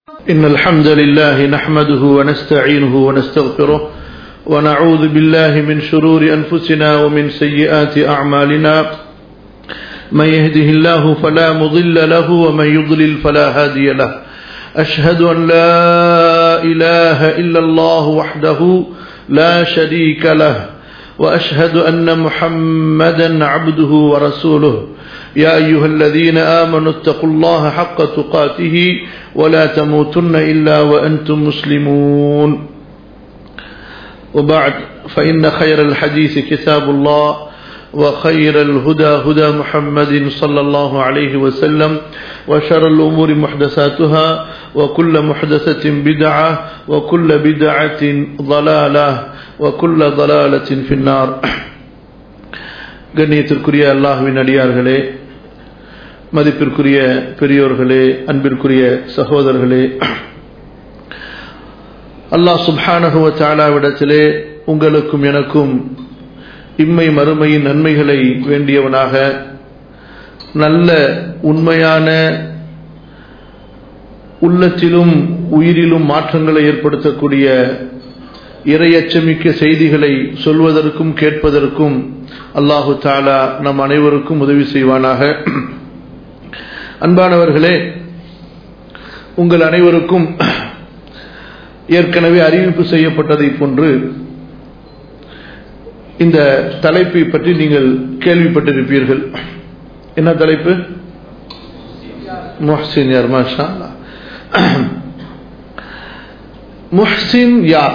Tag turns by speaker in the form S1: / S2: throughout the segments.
S1: إن الحمد لله نحمده ونستعينه ونستغفره ونعوذ بالله من شرور أنفسنا ومن سيئات أعمالنا من يهده الله فلا مضل له ومن يضلل فلا هادي له أشهد أن لا إله إلا الله وحده لا شريك له وأشهد أن محمدا عبده ورسوله يا أيها الذين آمنوا اتقوا الله حق تقاته ولا تموتن إلا وأنتم مسلمون وبعد فإن خير الحديث كتاب الله وخير الهدى هدى محمد صلى الله عليه وسلم وشر الأمور محدثاتها وكل محدثة بدعة وكل بدعة ضلالة وكل ضلالة في النار கண்ணியத்திற்குரிய அல்லாஹுவின் அடியார்களே மதிப்பிற்குரிய பெரியோர்களே அன்பிற்குரிய சகோதரர்களே அல்லாஹ் சுப்ஹானஹுவ சாலாவிடத்திலே உங்களுக்கும் எனக்கும் இம்மை மறுமையின் நன்மைகளை வேண்டியவனாக நல்ல உண்மையான உள்ளத்திலும் உயிரிலும் மாற்றங்களை ஏற்படுத்தக்கூடிய இரையச்சமிக்க செய்திகளை சொல்வதற்கும் கேட்பதற்கும் அல்லாஹு தாலா நம் அனைவருக்கும் உதவி செய்வானாக அன்பானவர்களே உங்கள் அனைவருக்கும் ஏற்கனவே அறிவிப்பு செய்யப்பட்டதை போன்று இந்த தலைப்பை பற்றி நீங்கள் கேள்விப்பட்டிருப்பீர்கள் என்ன தலைப்பு முஹ்சின் யார் மாஷா முஹ்சின் யார்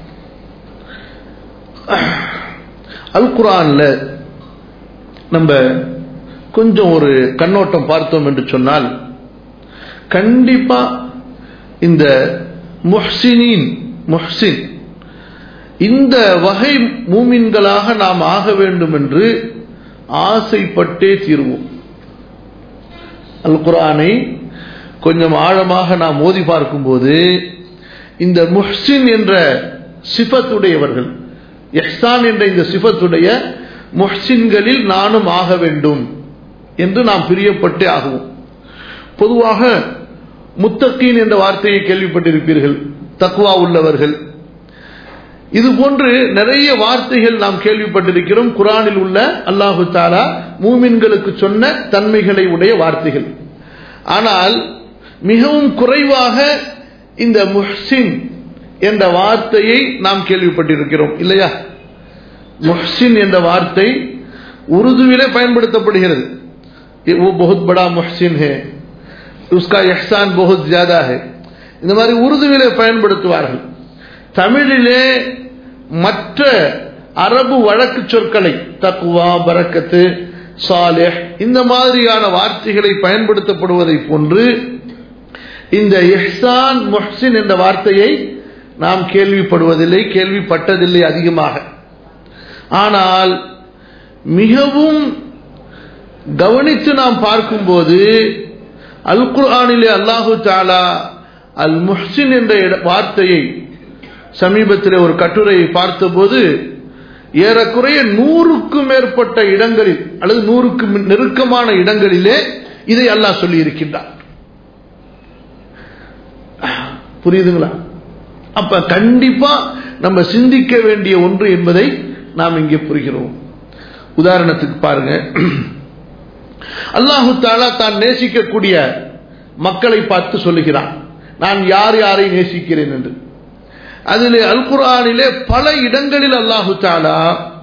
S1: அல் குரான்ல நம்ம கொஞ்சம் ஒரு கண்ணோட்டம் பார்த்தோம் என்று சொன்னால் கண்டிப்பா இந்த முஹ்சினின் முஹ்சின் இந்த வகை மூமின்களாக நாம் ஆக வேண்டும் என்று ஆசைப்பட்டே தீர்வோம் அல் குரானை கொஞ்சம் ஆழமாக நாம் மோதி பார்க்கும்போது இந்த முஹ்சின் என்ற சிபத்துடையவர்கள் எஹ்சான் என்ற இந்த சிபத்துடைய முஹ்சின்களில் நானும் ஆக வேண்டும் என்று நாம் பிரியப்பட்டே ஆகுவோம் பொதுவாக முத்தக்கீன் என்ற வார்த்தையை கேள்விப்பட்டிருப்பீர்கள் தக்குவா உள்ளவர்கள் இது போன்று நிறைய வார்த்தைகள் நாம் கேள்விப்பட்டிருக்கிறோம் குரானில் உள்ள அல்லாஹு தாலா மூமின்களுக்கு சொன்ன தன்மைகளை உடைய வார்த்தைகள் ஆனால் மிகவும் குறைவாக இந்த முஹ்சின் என்ற வார்த்தையை நாம் கேள்விப்பட்டிருக்கிறோம் இல்லையா முஹ்சின் என்ற வார்த்தை உருதுவிலே பயன்படுத்தப்படுகிறது वो बहुत बड़ा मुहसिन है उसका एहसान बहुत ज्यादा है இந்த மாதிரி உருதுவிலே பயன்படுத்துவார்கள் தமிழிலே மற்ற அரபு வழக்கு சொற்களை தக்குவா பரக்கத்து சாலேஹ் இந்த மாதிரியான வார்த்தைகளை பயன்படுத்தப்படுவதை போன்று இந்த எஹ்சான் முஹ்சின் என்ற வார்த்தையை நாம் கேள்விப்படுவதில்லை கேள்விப்பட்டதில்லை அதிகமாக ஆனால் மிகவும் கவனித்து நாம் பார்க்கும்போது அல் குர்ஆனிலே அல்லாஹு தாலா அல் முஹ்சின் என்ற வார்த்தையை சமீபத்தில் ஒரு கட்டுரையை பார்த்தபோது ஏறக்குறைய நூறுக்கும் மேற்பட்ட இடங்களில் அல்லது நூறுக்கு நெருக்கமான இடங்களிலே இதை அல்லாஹ் சொல்லி இருக்கின்றார் புரியுதுங்களா அப்ப கண்டிப்பா நம்ம சிந்திக்க வேண்டிய ஒன்று என்பதை நாம் இங்கே புரிகிறோம் உதாரணத்துக்கு பாருங்க அல்லாஹு தாலா தான் நேசிக்கக்கூடிய மக்களை பார்த்து சொல்லுகிறான் நான் யார் யாரை நேசிக்கிறேன் என்று அதிலே அல் குரானிலே பல இடங்களில் அல்லாஹு தாலா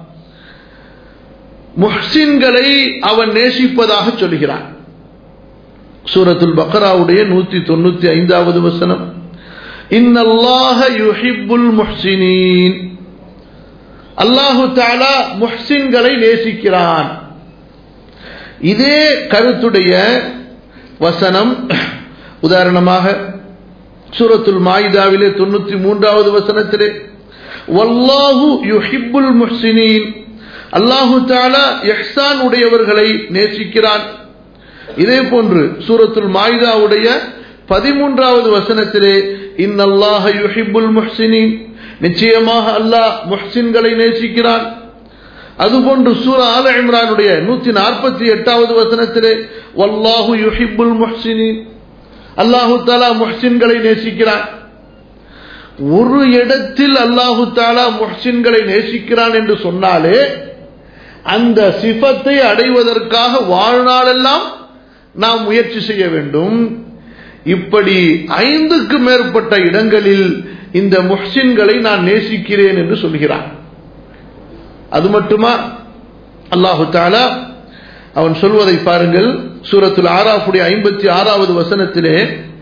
S1: முஹ்சின்களை அவன் நேசிப்பதாக சொல்கிறான் சூரத்துல் பக்ராவுடைய நூத்தி தொண்ணூத்தி ஐந்தாவது வசனம் இன்னல்லாஹ யுஹிப்புல் முஹ்சினீன் அல்லாஹு தாலா முஹ்சின்களை நேசிக்கிறான் இதே கருத்துடைய வசனம் உதாரணமாக சூரத்துல் மாயிதாவிலே தொண்ணூத்தி மூன்றாவது வசனத்திலே வல்லாஹு யுஹிப்புல் முஹ்சினீன் அல்லாஹு தாலா எஹ்சான் உடையவர்களை நேசிக்கிறான் இதே போன்று சூரத்துல் மாயிதாவுடைய பதிமூன்றாவது வசனத்திலே இன்னல்லாஹ யுஹிப்புல் முஹ்சினீன் நிச்சயமாக அல்லாஹ் முஹ்சின்களை நேசிக்கிறான் அதுபோன்று சூரா ஆல இம்ரானுடைய நூத்தி நாற்பத்தி எட்டாவது வசனத்திலே வல்லாஹு யுஹிப்புல் முஹ்சினீன் அல்லாஹு தாலா முஹ்சின்களை நேசிக்கிறான் ஒரு இடத்தில் அல்லாஹு தாலா முஹ்சின்களை நேசிக்கிறான் என்று சொன்னாலே அந்த சிபத்தை அடைவதற்காக வாழ்நாளெல்லாம் நாம் முயற்சி செய்ய வேண்டும் இப்படி ஐந்துக்கு மேற்பட்ட இடங்களில் இந்த முஹ்சின்களை நான் நேசிக்கிறேன் என்று சொல்கிறான் அது மட்டுமா அல்லாஹு தாலா அவன் சொல்வதை பாருங்கள் சூரத்துல் ஆராஃபுடைய ஐம்பத்தி ஆறாவது வசனத்திலே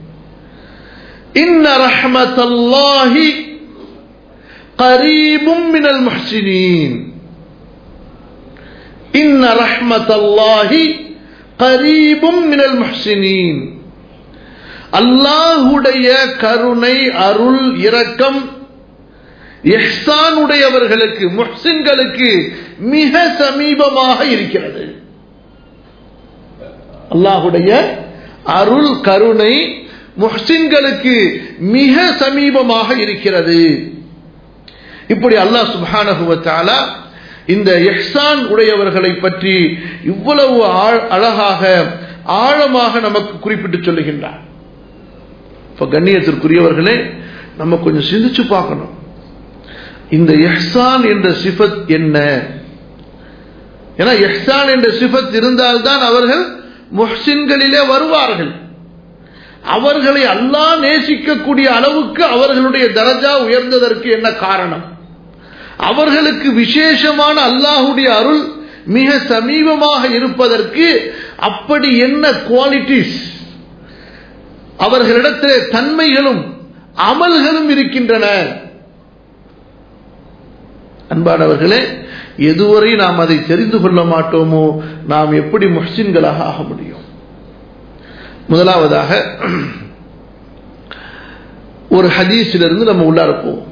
S1: இன்ன ரஹ்மத்தல்லாஹி கரீபும் மினல் முஹ்சினீன் இன்ன ரஹ்மத்தல்லாஹி கரீபும் மினல் முஹ்சினீன் அல்லாஹுடைய கருணை அருள் இரக்கம் எஹ்சானுடையவர்களுக்கு முஹ்சின்களுக்கு மிக சமீபமாக இருக்கிறது அல்லாஹுடைய அருள் கருணை முஹ்சின்களுக்கு மிக சமீபமாக இருக்கிறது இப்படி அல்லாஹ் சுபானகுவத்தால இந்த எஹ்சான் உடையவர்களை பற்றி இவ்வளவு அழகாக ஆழமாக நமக்கு குறிப்பிட்டு சொல்லுகின்றார் இப்ப கண்ணியத்திற்குரியவர்களே நம்ம கொஞ்சம் சிந்திச்சு பார்க்கணும் இந்த எஹ்சான் என்ற சிஃபத் என்ன ஏன்னா எஹ்சான் என்ற சிஃபத் இருந்தால்தான் அவர்கள் முஹ்சின்களிலே வருவார்கள் அவர்களை அல்லாஹ் நேசிக்கக்கூடிய அளவுக்கு அவர்களுடைய தரஜா உயர்ந்ததற்கு என்ன காரணம் அவர்களுக்கு விசேஷமான அல்லாஹுடைய அருள் மிக சமீபமாக இருப்பதற்கு அப்படி என்ன குவாலிட்டிஸ் அவர்களிடத்திலே தன்மைகளும் அமல்களும் இருக்கின்றன அன்பானவர்களே எதுவரை நாம் அதை தெரிந்து கொள்ள மாட்டோமோ நாம் எப்படி முஹ்சின்களாக ஆக முடியும் முதலாவதாக ஒரு ஹதீஸிலிருந்து நம்ம உள்ளார போவோம்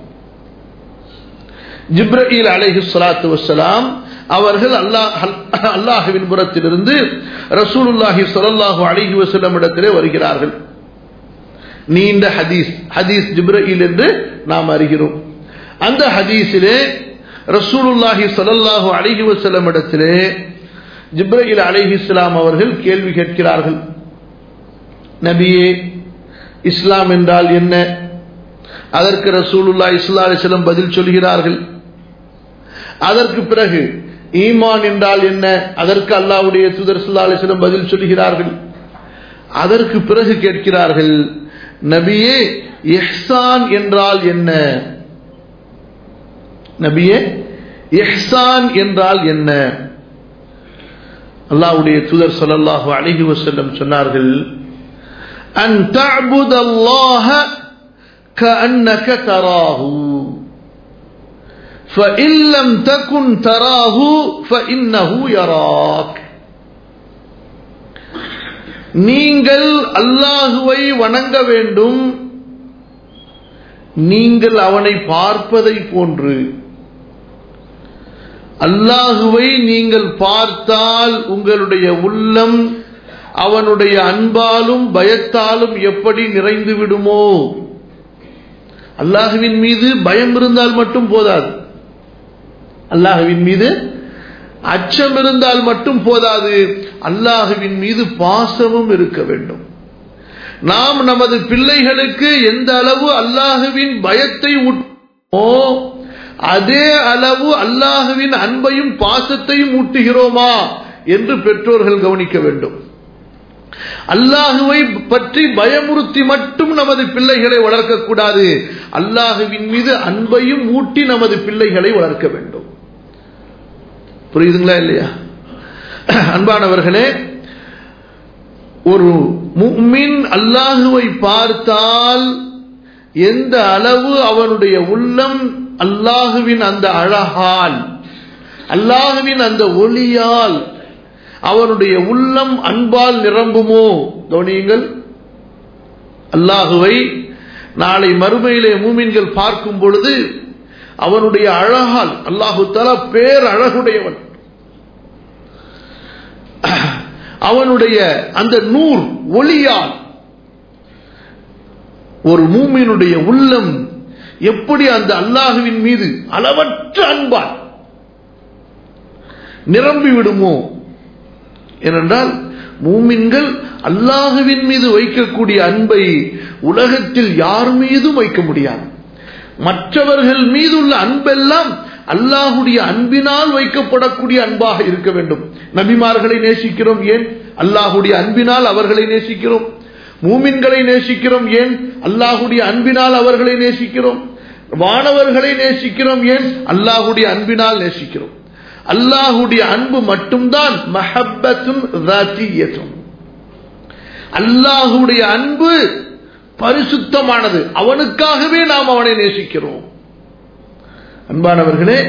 S1: ஜிப்ரீல் அலைஹி ஸலாத்து வஸ்ஸலாம் அவர்கள் அல்லாஹ் அல்லாஹ்வின் புறத்திலிருந்து ரசூலுல்லாஹி ஸல்லல்லாஹு அலைஹி வஸல்லம் இடத்திலே வருகிறார்கள் நீண்ட ஹதீஸ் ஹதீஸ் ஜிப்ரீல் என்று நாம் அறிகிறோம் அந்த ஹதீஸிலே ரசூலுல்லாஹி ஸல்லல்லாஹு அலைஹி வஸல்லம் இடத்திலே ஜிப்ரீல் அலைஹிஸ்ஸலாம் அவர்கள் கேள்வி கேட்கிறார்கள் நபியே இஸ்லாம் என்றால் என்ன அதற்கு ரசூலுல்லா இஸ்லா அலிஸ்லம் பதில் சொல்கிறார்கள் அதற்கு பிறகு ஈமான் என்றால் என்ன அதற்கு அல்லாவுடைய தூதர் சுல்லா அலிஸ்லம் பதில் சொல்கிறார்கள் அதற்கு பிறகு கேட்கிறார்கள் நபியே எஹ்சான் என்றால் என்ன நபியே எஹ்சான் என்றால் என்ன அல்லாவுடைய தூதர் சொல்லல்லாஹு அழகி வசல்லம் சொன்னார்கள் أن تعبد الله كأنك تراه فإن لم تكن تراه فإنه يراك நீங்கள் அல்லாஹுவை வணங்க வேண்டும் நீங்கள் அவனை பார்ப்பதை போன்று அல்லாஹுவை நீங்கள் பார்த்தால் உங்களுடைய உள்ளம் அவனுடைய அன்பாலும் பயத்தாலும் எப்படி நிறைந்து விடுமோ அல்லாஹுவின் மீது பயம் இருந்தால் மட்டும் போதாது அல்லாஹுவின் மீது அச்சம் இருந்தால் மட்டும் போதாது அல்லாஹுவின் மீது பாசமும் இருக்க வேண்டும் நாம் நமது பிள்ளைகளுக்கு எந்த அளவு அல்லாஹுவின் பயத்தை ஊட்டோ அதே அளவு அல்லாஹுவின் அன்பையும் பாசத்தையும் ஊட்டுகிறோமா என்று பெற்றோர்கள் கவனிக்க வேண்டும் அல்லாஹுவை பற்றி பயமுறுத்தி மட்டும் நமது பிள்ளைகளை வளர்க்கக்கூடாது அல்லாஹுவின் மீது அன்பையும் ஊட்டி நமது பிள்ளைகளை வளர்க்க வேண்டும் புரியுதுங்களா இல்லையா அன்பானவர்களே ஒரு முக்மின் அல்லாஹுவை பார்த்தால் எந்த அளவு அவனுடைய உள்ளம் அல்லாஹுவின் அந்த அழகால் அல்லாஹுவின் அந்த ஒளியால் அவனுடைய உள்ளம் அன்பால் நிரம்புமோ கவனியுங்கள் அல்லாஹுவை நாளை மறுமையிலே மூமின்கள் பார்க்கும் பொழுது அவனுடைய அழகால் அல்லாஹு தலா பேர் அழகுடையவன் அவனுடைய அந்த நூர் ஒளியால் ஒரு மூமியினுடைய உள்ளம் எப்படி அந்த அல்லாஹுவின் மீது அளவற்ற அன்பால் நிரம்பி விடுமோ ஏனென்றால் மூமின்கள் அல்லாஹுவின் மீது வைக்கக்கூடிய அன்பை உலகத்தில் யார் மீதும் வைக்க முடியாது மற்றவர்கள் மீது உள்ள அன்பெல்லாம் அல்லாஹுடைய அன்பினால் வைக்கப்படக்கூடிய அன்பாக இருக்க வேண்டும் நபிமார்களை நேசிக்கிறோம் ஏன் அல்லாஹுடைய அன்பினால் அவர்களை நேசிக்கிறோம் மூமின்களை நேசிக்கிறோம் ஏன் அல்லாஹுடைய அன்பினால் அவர்களை நேசிக்கிறோம் வானவர்களை நேசிக்கிறோம் ஏன் அல்லாஹுடைய அன்பினால் நேசிக்கிறோம் அல்லாஹுடைய அன்பு மட்டும்தான் மஹப்பத்தும் அல்லாஹுடைய அன்பு பரிசுத்தமானது அவனுக்காகவே நாம் அவனை நேசிக்கிறோம் அன்பானவர்களே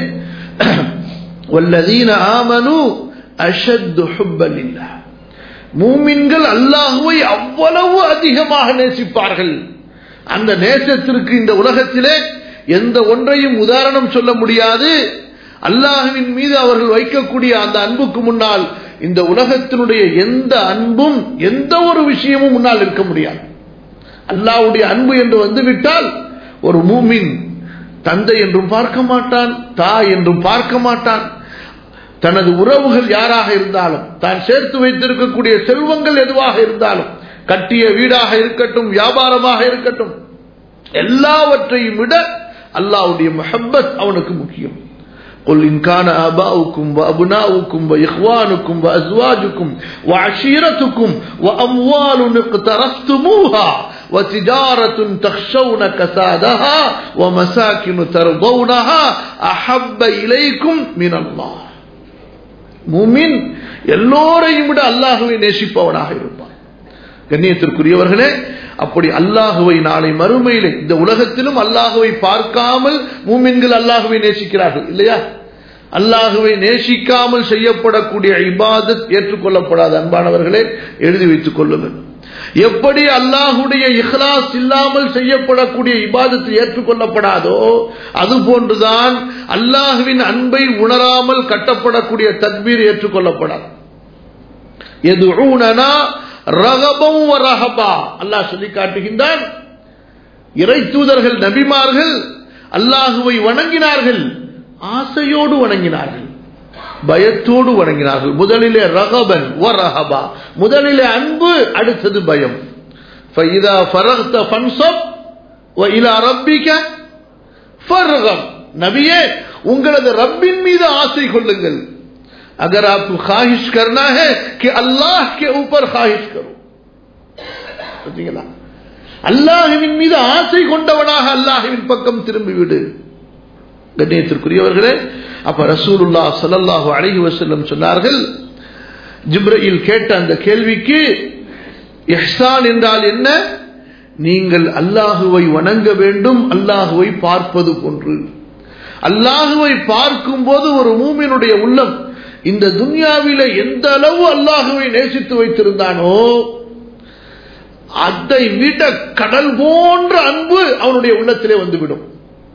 S1: வல்லதீன ஆமனு அஷத்து ஹுப்பலில்லா மூமின்கள் அல்லாஹுவை அவ்வளவு அதிகமாக நேசிப்பார்கள் அந்த நேசத்திற்கு இந்த உலகத்திலே எந்த ஒன்றையும் உதாரணம் சொல்ல முடியாது அல்லாஹுவின் மீது அவர்கள் வைக்கக்கூடிய அந்த அன்புக்கு முன்னால் இந்த உலகத்தினுடைய எந்த அன்பும் எந்த ஒரு விஷயமும் முன்னால் இருக்க முடியாது அல்லாஹுடைய அன்பு என்று வந்துவிட்டால் ஒரு மூமின் தந்தை என்றும் பார்க்க மாட்டான் தாய் என்றும் பார்க்க மாட்டான் தனது உறவுகள் யாராக இருந்தாலும் தான் சேர்த்து வைத்திருக்கக்கூடிய செல்வங்கள் எதுவாக இருந்தாலும் கட்டிய வீடாக இருக்கட்டும் வியாபாரமாக இருக்கட்டும் எல்லாவற்றையும் விட அல்லாவுடைய மஹப்பத் அவனுக்கு முக்கியம் قل إن كان آباؤكم وأبناؤكم وإخوانكم وأزواجكم وعشيرتكم وأموال اقترفتموها وتجارة تخشون كسادها ومساكن ترضونها أحب إليكم من الله மூமின் எல்லோரையும் விட அல்லாஹுவை நேசிப்பவனாக இருப்பான் கண்ணியத்திற்குரியவர்களே அப்படி அல்லாஹுவை நாளை மறுமையிலே இந்த உலகத்திலும் அல்லாஹுவை பார்க்காமல் மூமின்கள் அல்லாஹுவை நேசிக்கிறார்கள் இல்லையா அல்லாஹுவை நேசிக்காமல் செய்யப்படக்கூடிய இபாதத் ஏற்றுக்கொள்ளப்படாத அன்பானவர்களே எழுதி வைத்துக் கொள்ளுங்கள் எப்படி அல்லாஹுடைய இஹ்லாஸ் இல்லாமல் செய்யப்படக்கூடிய இபாதத்து ஏற்றுக்கொள்ளப்படாதோ அது போன்றுதான் அல்லாஹுவின் அன்பை உணராமல் கட்டப்படக்கூடிய தக்பீர் ஏற்றுக்கொள்ளப்படாது எது ரகபம் ரகபா அல்லாஹ் சொல்லி காட்டுகின்றான் இறை தூதர்கள் நபிமார்கள் அல்லாஹுவை வணங்கினார்கள் ஆசையோடு வணங்கினார்கள் பயத்தோடு வணங்கினார்கள் முதலிலே ரகபன் ஒ ரஹபா முதலிலே அன்பு அடுத்தது பயம் فإذا فرغت فانصب وإلى ربك فرغب நபியே உங்களது ரப்பின் மீது ஆசை கொள்ளுங்கள் अगर आपको ख्वाहिश करना है कि अल्लाह के ऊपर ख्वाहिश करो அல்லாஹுவின் மீது ஆசை கொண்டவனாக அல்லாஹுவின் பக்கம் திரும்பிவிடு கண்ணியத்திற்குரியவர்களே அப்ப ரசூலுல்லா சல்லல்லாஹு அலைஹி வஸல்லம் சொன்னார்கள் ஜிப்ரயில் கேட்ட அந்த கேள்விக்கு இஹ்சான் என்றால் என்ன நீங்கள் அல்லாஹுவை வணங்க வேண்டும் அல்லாஹுவை பார்ப்பது போன்று அல்லாஹுவை பார்க்கும் போது ஒரு மூமினுடைய உள்ளம் இந்த துன்யாவில எந்த அளவு அல்லாஹுவை நேசித்து வைத்திருந்தானோ அதை விட கடல் போன்ற அன்பு அவனுடைய உள்ளத்திலே வந்துவிடும்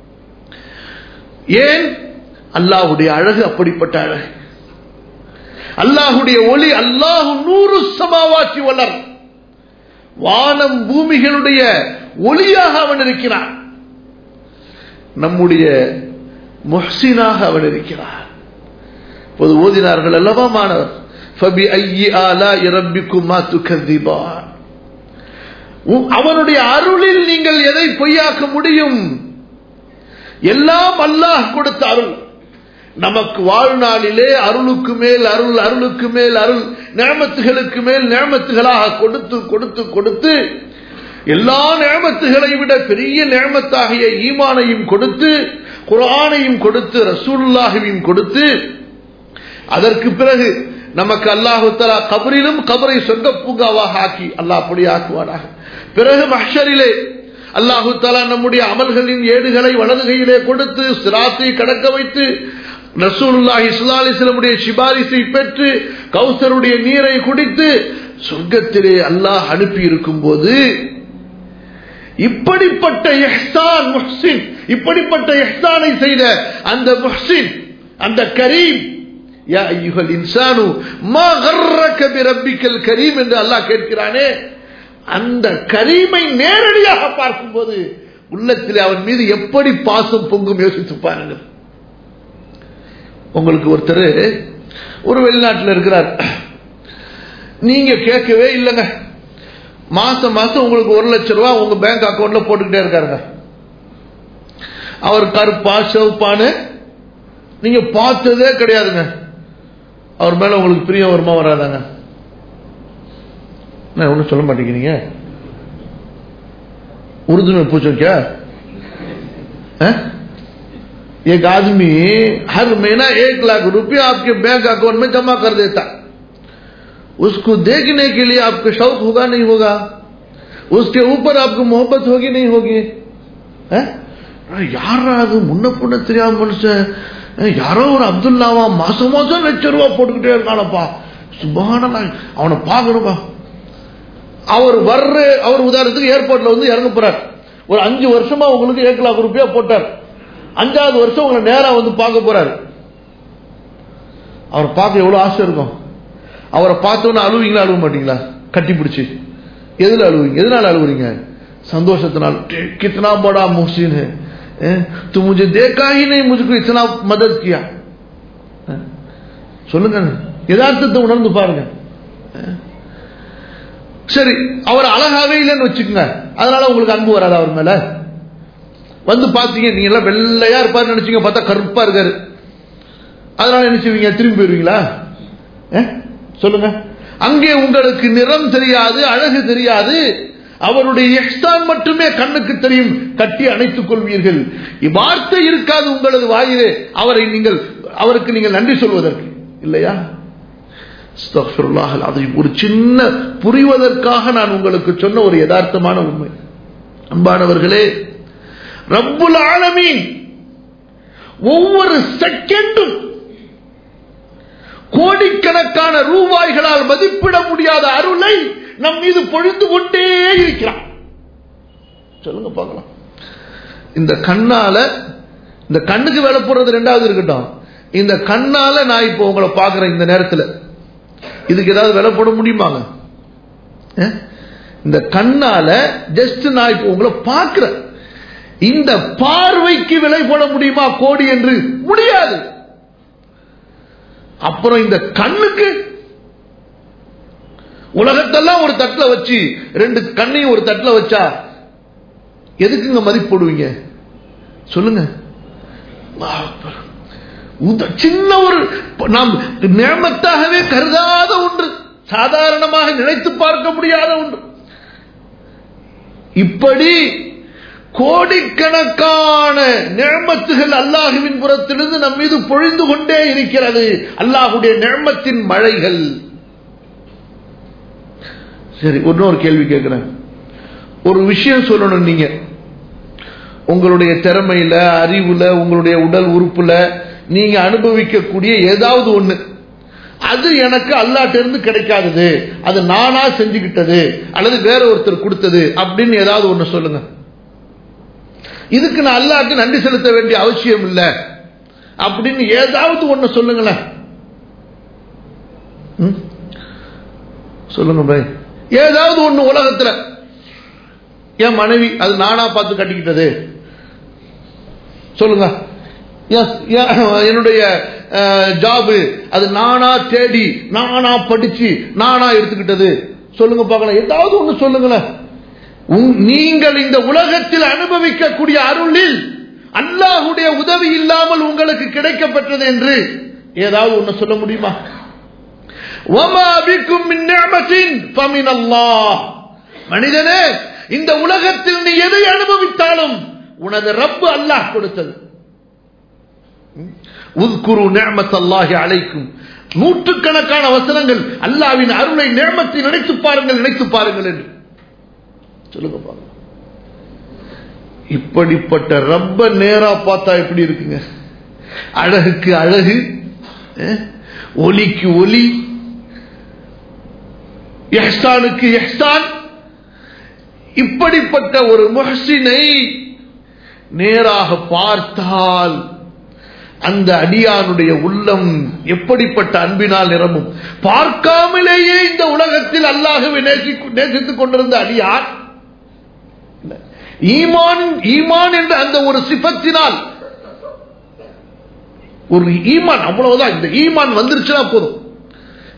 S1: ஏன் அல்லாஹுடைய அழகு அப்படிப்பட்ட அழகு அல்லாஹுடைய ஒளி அல்லாஹு நூறு சமாவாச்சி வளர் வானம் பூமிகளுடைய ஒளியாக அவன் இருக்கிறான் நம்முடைய முஹ்சினாக அவன் இருக்கிறான் இப்போது ஓதினார்கள் அல்லவா மாணவர் ஃபபி ஐயி ஆலா இரப்பிக்குமா துக்கதிபான் அவனுடைய அருளில் நீங்கள் எதை பொய்யாக்க முடியும் எல்லாம் அல்லாஹ் கொடுத்த அருள் நமக்கு வாழ்நாளிலே அருளுக்கு மேல் அருள் அருளுக்கு மேல் அருள் நேமத்துகளுக்கு மேல் நேமத்துகளாக கொடுத்து கொடுத்து கொடுத்து எல்லா நேமத்துகளை விட பெரிய நேமத்தாகிய ஈமானையும் கொடுத்து குரானையும் கொடுத்து ரசூல்லாஹுவையும் கொடுத்து அதற்கு பிறகு நமக்கு அல்லாஹு தலா கபரிலும் கபரை சொர்க்க பூங்காவாக ஆக்கி அல்லாஹ் அப்படி ஆக்குவானாக பிறகு மஹரிலே அல்லாஹு தலா நம்முடைய அமல்களின் ஏடுகளை வலது கையிலே கொடுத்து சிராத்தை கடக்க வைத்து ரசூலுல்லாஹி சுல்லாலிஸ்லமுடைய சிபாரிசை பெற்று கௌசருடைய நீரை குடித்து சொர்க்கத்திலே அல்லாஹ் அனுப்பி இருக்கும் போது இப்படிப்பட்ட எஹ்சான் முஹ்சின் இப்படிப்பட்ட எஹ்சானை செய்த அந்த முஹ்சின் அந்த கரீம் யா ஐயுகல் இன்சானு மா கர்ரக பிரப்பிக்கல் கரீம் என்று அல்லாஹ் கேட்கிறானே அந்த கரீமை நேரடியாக பார்க்கும்போது உள்ளத்தில் அவன் மீது எப்படி பாசம் பொங்கும் யோசித்து பாருங்கள் உங்களுக்கு ஒருத்தர் ஒரு வெளிநாட்டில் இருக்கிறார் நீங்க கேட்கவே இல்லைங்க மாசம் மாசம் உங்களுக்கு ஒரு லட்சம் ரூபாய் உங்க பேங்க் அக்கௌண்ட்ல போட்டுக்கிட்டே இருக்காருங்க அவர் கருப்பா சிவப்பான்னு நீங்க பார்த்ததே கிடையாதுங்க அவர் மேல உங்களுக்கு பிரியம் வருமா வராதாங்க நான் ஒன்றும் சொல்ல மாட்டேங்கிறீங்க उर्दू में पूछो क्या है? एक आदमी हर महीना एक लाख रुपया आपके बैंक अकाउंट में जमा कर देता उसको देखने के लिए आपको शौक होगा नहीं होगा उसके ऊपर आपको मोहब्बत होगी नहीं होगी है? யாரா அது முன்ன பொண்ணு தெரியாம மனுஷன் யாரோ ஒரு அப்துல்லாவா மாசம் மாசம் லட்சம் ரூபா போட்டுக்கிட்டே இருக்கானப்பா சுபானல்லா அவனை பார்க்கணும்பா அவர் வர்ற அவர் உதாரணத்துக்கு ஏர்போர்ட்ல வந்து இறங்க போறார் ஒரு அஞ்சு வருஷமா உங்களுக்கு ஏழு லாக் ரூபாய் போட்டார் அஞ்சாவது வருஷம் உங்களை நேரா வந்து பார்க்க போறாரு அவர் பார்க்க எவ்வளவு ஆசை இருக்கும் அவரை பார்த்தோன்னு அழுவீங்களா அழுவ மாட்டீங்களா கட்டி பிடிச்சி எதுல அழுவீங்க எதனால அழுவுறீங்க சந்தோஷத்தினால் कितना बड़ा मुहसिन है तू मुझे देखा ही नहीं मुझको इतना मदद किया சொல்லுங்க யதார்த்தத்தை உணர்ந்து பாருங்க சரி அவர் அழகாவே இல்லைன்னு வச்சுக்கோங்க அதனால உங்களுக்கு அன்பு வராது அவர் மேல வந்து பாத்தீங்க நீங்க எல்லாம் வெள்ளையா இருப்பாரு நினைச்சீங்க பார்த்தா கருப்பா இருக்காரு அதனால என்ன செய்வீங்க திரும்பி போயிருவீங்களா சொல்லுங்க அங்கே உங்களுக்கு நிறம் தெரியாது அழகு தெரியாது அவருடைய எக்ஸ்தான் மட்டுமே கண்ணுக்கு தெரியும் கட்டி அணைத்துக் கொள்வீர்கள் வார்த்தை இருக்காது உங்களது வாயிலே அவரை நீங்கள் அவருக்கு நீங்கள் நன்றி சொல்வதற்கு இல்லையா ஒரு சின்ன புரிவதற்காக நான் உங்களுக்கு சொன்ன ஒரு யதார்த்தமான உண்மை அன்பானவர்களே ரப்புல் ஆலமீன் ஒவ்வொரு செகண்டும் கோடிக்கணக்கான ரூபாய்களால் மதிப்பிட முடியாத அருளை நம் மீது பொழிந்து கொண்டே இருக்கிறான் சொல்லுங்க பார்க்கலாம் இந்த கண்ணால இந்த கண்ணுக்கு வேலை போடுறது ரெண்டாவது இருக்கட்டும் இந்த கண்ணால நான் இப்போ உங்களை பார்க்கிறேன் இந்த நேரத்தில் இதுக்கு ஏதாவது விலை போட முடியுமாங்க இந்த கண்ணால ஜஸ்ட் நான் இப்போ உங்களை பார்க்கிறேன் இந்த பார்வைக்கு விலை போட முடியுமா கோடி என்று முடியாது அப்புறம் இந்த கண்ணுக்கு உலகத்தெல்லாம் ஒரு தட்டில் வச்சு ரெண்டு கண்ணையும் ஒரு தட்டில் வச்சா எதுக்குங்க மதிப்பு போடுவீங்க சொல்லுங்க சின்ன ஒரு நாம் நேமத்தாகவே கருதாத ஒன்று சாதாரணமாக நினைத்து பார்க்க முடியாத ஒன்று இப்படி கோடிக்கணக்கான நேமத்துகள் அல்லாஹுவின் புறத்திலிருந்து நம் மீது பொழிந்து கொண்டே இருக்கிறது அல்லாஹுடைய நேமத்தின் மழைகள் சரி இன்னொரு கேள்வி கேட்கிறேன் ஒரு விஷயம் சொல்லணும் நீங்க உங்களுடைய திறமையில அறிவுல உங்களுடைய உடல் உறுப்புல நீங்க அனுபவிக்கக்கூடிய ஏதாவது ஒண்ணு அது எனக்கு அல்லாட்ட இருந்து கிடைக்காதது அது நானா செஞ்சுக்கிட்டது அல்லது வேற ஒருத்தர் கொடுத்தது அப்படின்னு ஏதாவது ஒண்ணு சொல்லுங்க இதுக்கு நான் அல்லாட்டு நன்றி செலுத்த வேண்டிய அவசியம் இல்லை அப்படின்னு ஏதாவது ஒண்ணு சொல்லுங்களேன் சொல்லுங்க பாய் ஏதாவது ஒண்ணு உலகத்துல என் மனைவி அது நானா பார்த்து கட்டிக்கிட்டது சொல்லுங்க என்னுடைய ஜாபு அது நானா தேடி நானா படிச்சு நானா எடுத்துக்கிட்டது சொல்லுங்க பார்க்கலாம் ஏதாவது ஒண்ணு சொல்லுங்களேன் நீங்கள் இந்த உலகத்தில் அனுபவிக்கக்கூடிய அருளில் அல்லாஹுடைய உதவி இல்லாமல் உங்களுக்கு கிடைக்கப்பட்டது என்று ஏதாவது ஒண்ணு சொல்ல முடியுமா மனிதனே இந்த உலகத்தில் நீ எதை அனுபவித்தாலும் உனது ரப்பு அல்லாஹ் கொடுத்தது உத்குரு நேமத் அல்லாஹி அழைக்கும் நூற்றுக்கணக்கான வசனங்கள் அல்லாவின் அருளை நேமத்தை நினைத்து பாருங்கள் நினைத்து பாருங்கள் என்று சொல்லுங்க பாருங்க இப்படிப்பட்ட ரப்ப நேரா பார்த்தா எப்படி இருக்குங்க அழகுக்கு அழகு ஒலிக்கு ஒலி எஹ்சானுக்கு எஹ்சான் இப்படிப்பட்ட ஒரு முஹசினை நேராக பார்த்தால் அந்த அடியானுடைய உள்ளம் எப்படிப்பட்ட அன்பினால் நிரம்பும் பார்க்காமலேயே இந்த உலகத்தில் அல்லாஹுவை நேசித்துக் கொண்டிருந்த அடியார் ஈமான் ஈமான் என்ற அந்த ஒரு சிபத்தினால் ஒரு ஈமான் அவ்வளவுதான் இந்த ஈமான் வந்துருச்சுன்னா போதும்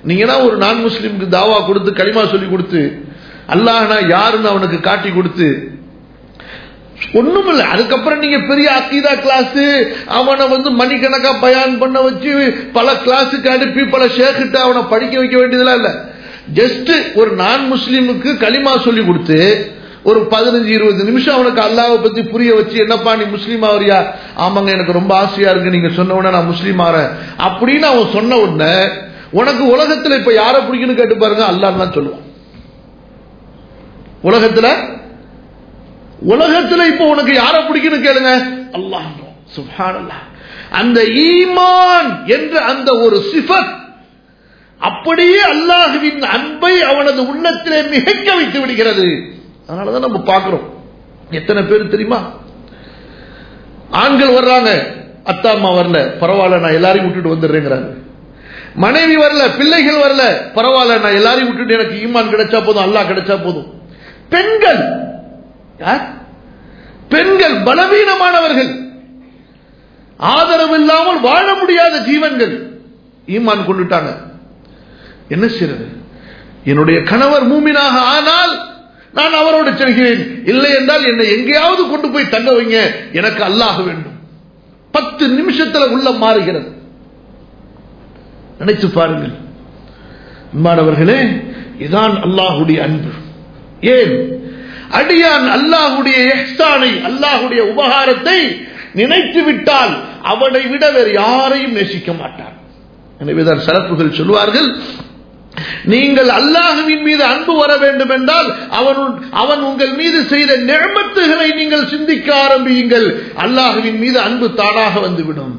S1: நீங்கன்னா ஒரு நான் முஸ்லீமுக்கு தாவா கொடுத்து களிமா சொல்லி கொடுத்து அல்லாஹ்னா யாருன்னு அவனுக்கு காட்டி கொடுத்து ஒண்ணும் இல்ல அதுக்கப்புறம் நீங்க பெரிய அக்கீதா கிளாஸ் அவனை வந்து மணிக்கணக்கா பயான் பண்ண வச்சு பல கிளாஸுக்கு அனுப்பி பல ஷேக்கிட்ட அவனை படிக்க வைக்க வேண்டியதெல்லாம் இல்ல ஜஸ்ட் ஒரு நான் முஸ்லீமுக்கு களிமா சொல்லி கொடுத்து ஒரு பதினஞ்சு இருபது நிமிஷம் அவனுக்கு அல்லாவை பத்தி புரிய வச்சு என்னப்பா நீ முஸ்லீம் ஆவறியா ஆமாங்க எனக்கு ரொம்ப ஆசையா இருக்கு நீங்க சொன்ன உடனே நான் முஸ்லீம் ஆறேன் அப்படின்னு அவன் சொன்ன உடனே உனக்கு உலகத்துல இப்ப யாரை பிடிக்குன்னு கேட்டு பாருங்க அல்லான்னு தான் சொல்லுவான் உலகத்துல உலகத்துல இப்ப உனக்கு யாரை பிடிக்குன்னு கேளுங்க அல்லாஹ் சுப்ஹானல்லாஹ் அந்த ஈமான் என்ற அந்த ஒரு சிஃபத் அப்படியே அல்லாஹுவின் அன்பை அவனது உள்ளத்திலே மிகைக்க வைத்து விடுகிறது அதனாலதான் நம்ம பார்க்கிறோம் எத்தனை பேர் தெரியுமா ஆண்கள் வர்றாங்க அத்தா அம்மா வரல பரவாயில்ல நான் எல்லாரையும் விட்டுட்டு வந்துடுறேங்கிறாங்க மனைவி வரல பிள்ளைகள் வரல பரவாயில்ல நான் எல்லாரையும் விட்டுட்டு எனக்கு ஈமான் கிடைச்சா போதும் அல்லாஹ் கிடைச்சா போதும் பெண்கள் யார் பெண்கள் பலவீனமானவர்கள் ஆதரவு இல்லாமல் வாழ முடியாத ஜீவன்கள் ஈமான் கொண்டுட்டாங்க என்ன செய்யறது என்னுடைய கணவர் மூமினாக ஆனால் நான் அவரோடு செல்கிறேன் இல்லை என்றால் என்னை எங்கேயாவது கொண்டு போய் தங்க வைங்க எனக்கு அல்லாஹ வேண்டும் பத்து நிமிஷத்துல உள்ள மாறுகிறது நினைச்சு பாருங்கள் அன்பானவர்களே இதான் அல்லாஹுடைய அன்பு ஏன் அடியான் அல்லாஹுடைய எஹ்சானை அல்லாஹுடைய உபகாரத்தை நினைத்து விட்டால் அவனை விட வேறு யாரையும் நேசிக்க மாட்டான் எனவேதான் சரப்புகள் சொல்வார்கள் நீங்கள் அல்லாஹுவின் மீது அன்பு வர வேண்டும் என்றால் அவன் அவன் உங்கள் மீது செய்த நிழமத்துகளை நீங்கள் சிந்திக்க ஆரம்பியுங்கள் அல்லாஹுவின் மீது அன்பு தானாக வந்துவிடும்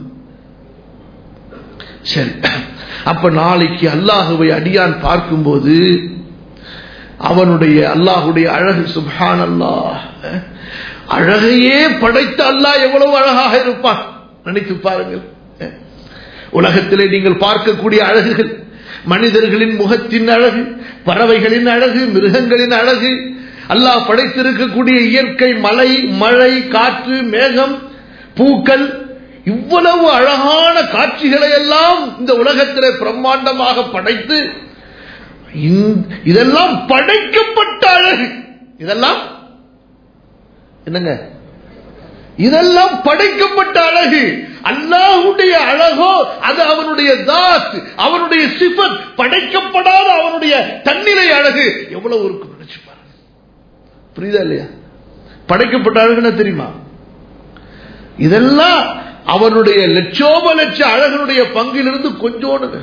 S1: சரி அப்ப நாளைக்கு அல்லாஹுவை அடியான் பார்க்கும்போது அவனுடைய அல்லாஹுடைய அழகு சுபான் அல்லாஹ் அழகையே படைத்த அல்லாஹ் எவ்வளவு அழகாக இருப்பான் நினைத்து பாருங்கள் உலகத்திலே நீங்கள் பார்க்கக்கூடிய அழகுகள் மனிதர்களின் முகத்தின் அழகு பறவைகளின் அழகு மிருகங்களின் அழகு அல்லாஹ் படைத்திருக்கக்கூடிய இயற்கை மலை மழை காற்று மேகம் பூக்கள் இவ்வளவு அழகான காட்சிகளை எல்லாம் இந்த உலகத்திலே பிரம்மாண்டமாக படைத்து இதெல்லாம் படைக்கப்பட்ட அழகு இதெல்லாம் என்னங்க இதெல்லாம் படைக்கப்பட்ட அழகு அல்லாஹுடைய அழகோ அது அவனுடைய தாத் அவனுடைய சிபத் படைக்கப்படாத அவனுடைய தன்னிலை அழகு எவ்வளவு இருக்கும் நினைச்சு பாருங்க புரியுதா இல்லையா படைக்கப்பட்ட அழகுன்னா தெரியுமா இதெல்லாம் அவனுடைய லட்சோப லட்ச அழகனுடைய பங்கிலிருந்து கொஞ்சோண்டு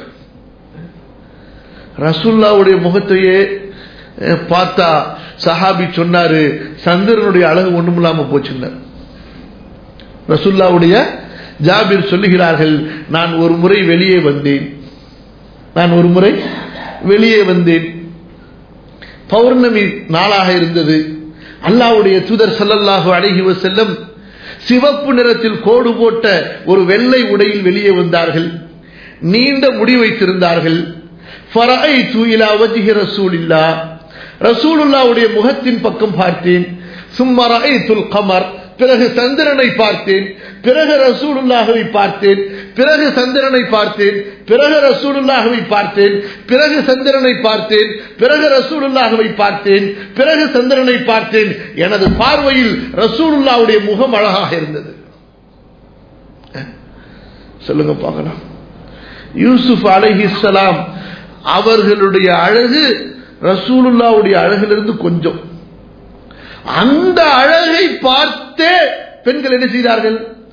S1: ரசுல்லாவுடைய முகத்தையே பார்த்தா சஹாபி சொன்னாரு சந்திரனுடைய அழகு ஒண்ணுமில்லாம போச்சுன்னார் ரசுல்லாவுடைய ஜாபிர் சொல்லுகிறார்கள் நான் ஒரு முறை வெளியே வந்தேன் நான் ஒரு முறை வெளியே வந்தேன் பௌர்ணமி நாளாக இருந்தது அல்லாவுடைய தூதர் சல்லல்லாஹு அழகி செல்லம் சிவப்பு நிறத்தில் கோடு போட்ட ஒரு வெள்ளை உடையில் வெளியே வந்தார்கள் நீண்ட முடி வைத்திருந்தார்கள் ரசூலில்லா ரசூலுல்லாவுடைய முகத்தின் பக்கம் பார்த்தேன் சும்மரை துல் கமர் பிறகு சந்திரனை பார்த்தேன் பிறகு ரசூலுல்லாஹவை பார்த்தேன் பிறகு சந்திரனை பார்த்தேன் பிறகு ரசூலுல்லாஹவை பார்த்தேன் பிறகு சந்திரனை பார்த்தேன் பிறகு ரசூலுல்லாஹவை பார்த்தேன் பிறகு சந்திரனை பார்த்தேன் எனது பார்வையில் ரசூலுல்லாவுடைய முகம் அழகாக இருந்தது சொல்லுங்க பார்க்கலாம் யூசுப் அலைஹிஸ்லாம் அவர்களுடைய அழகு ரசூலுல்லாவுடைய அழகிலிருந்து கொஞ்சம் அந்த அழகை பார்த்தே பெண்கள் என்ன செய்தார்கள்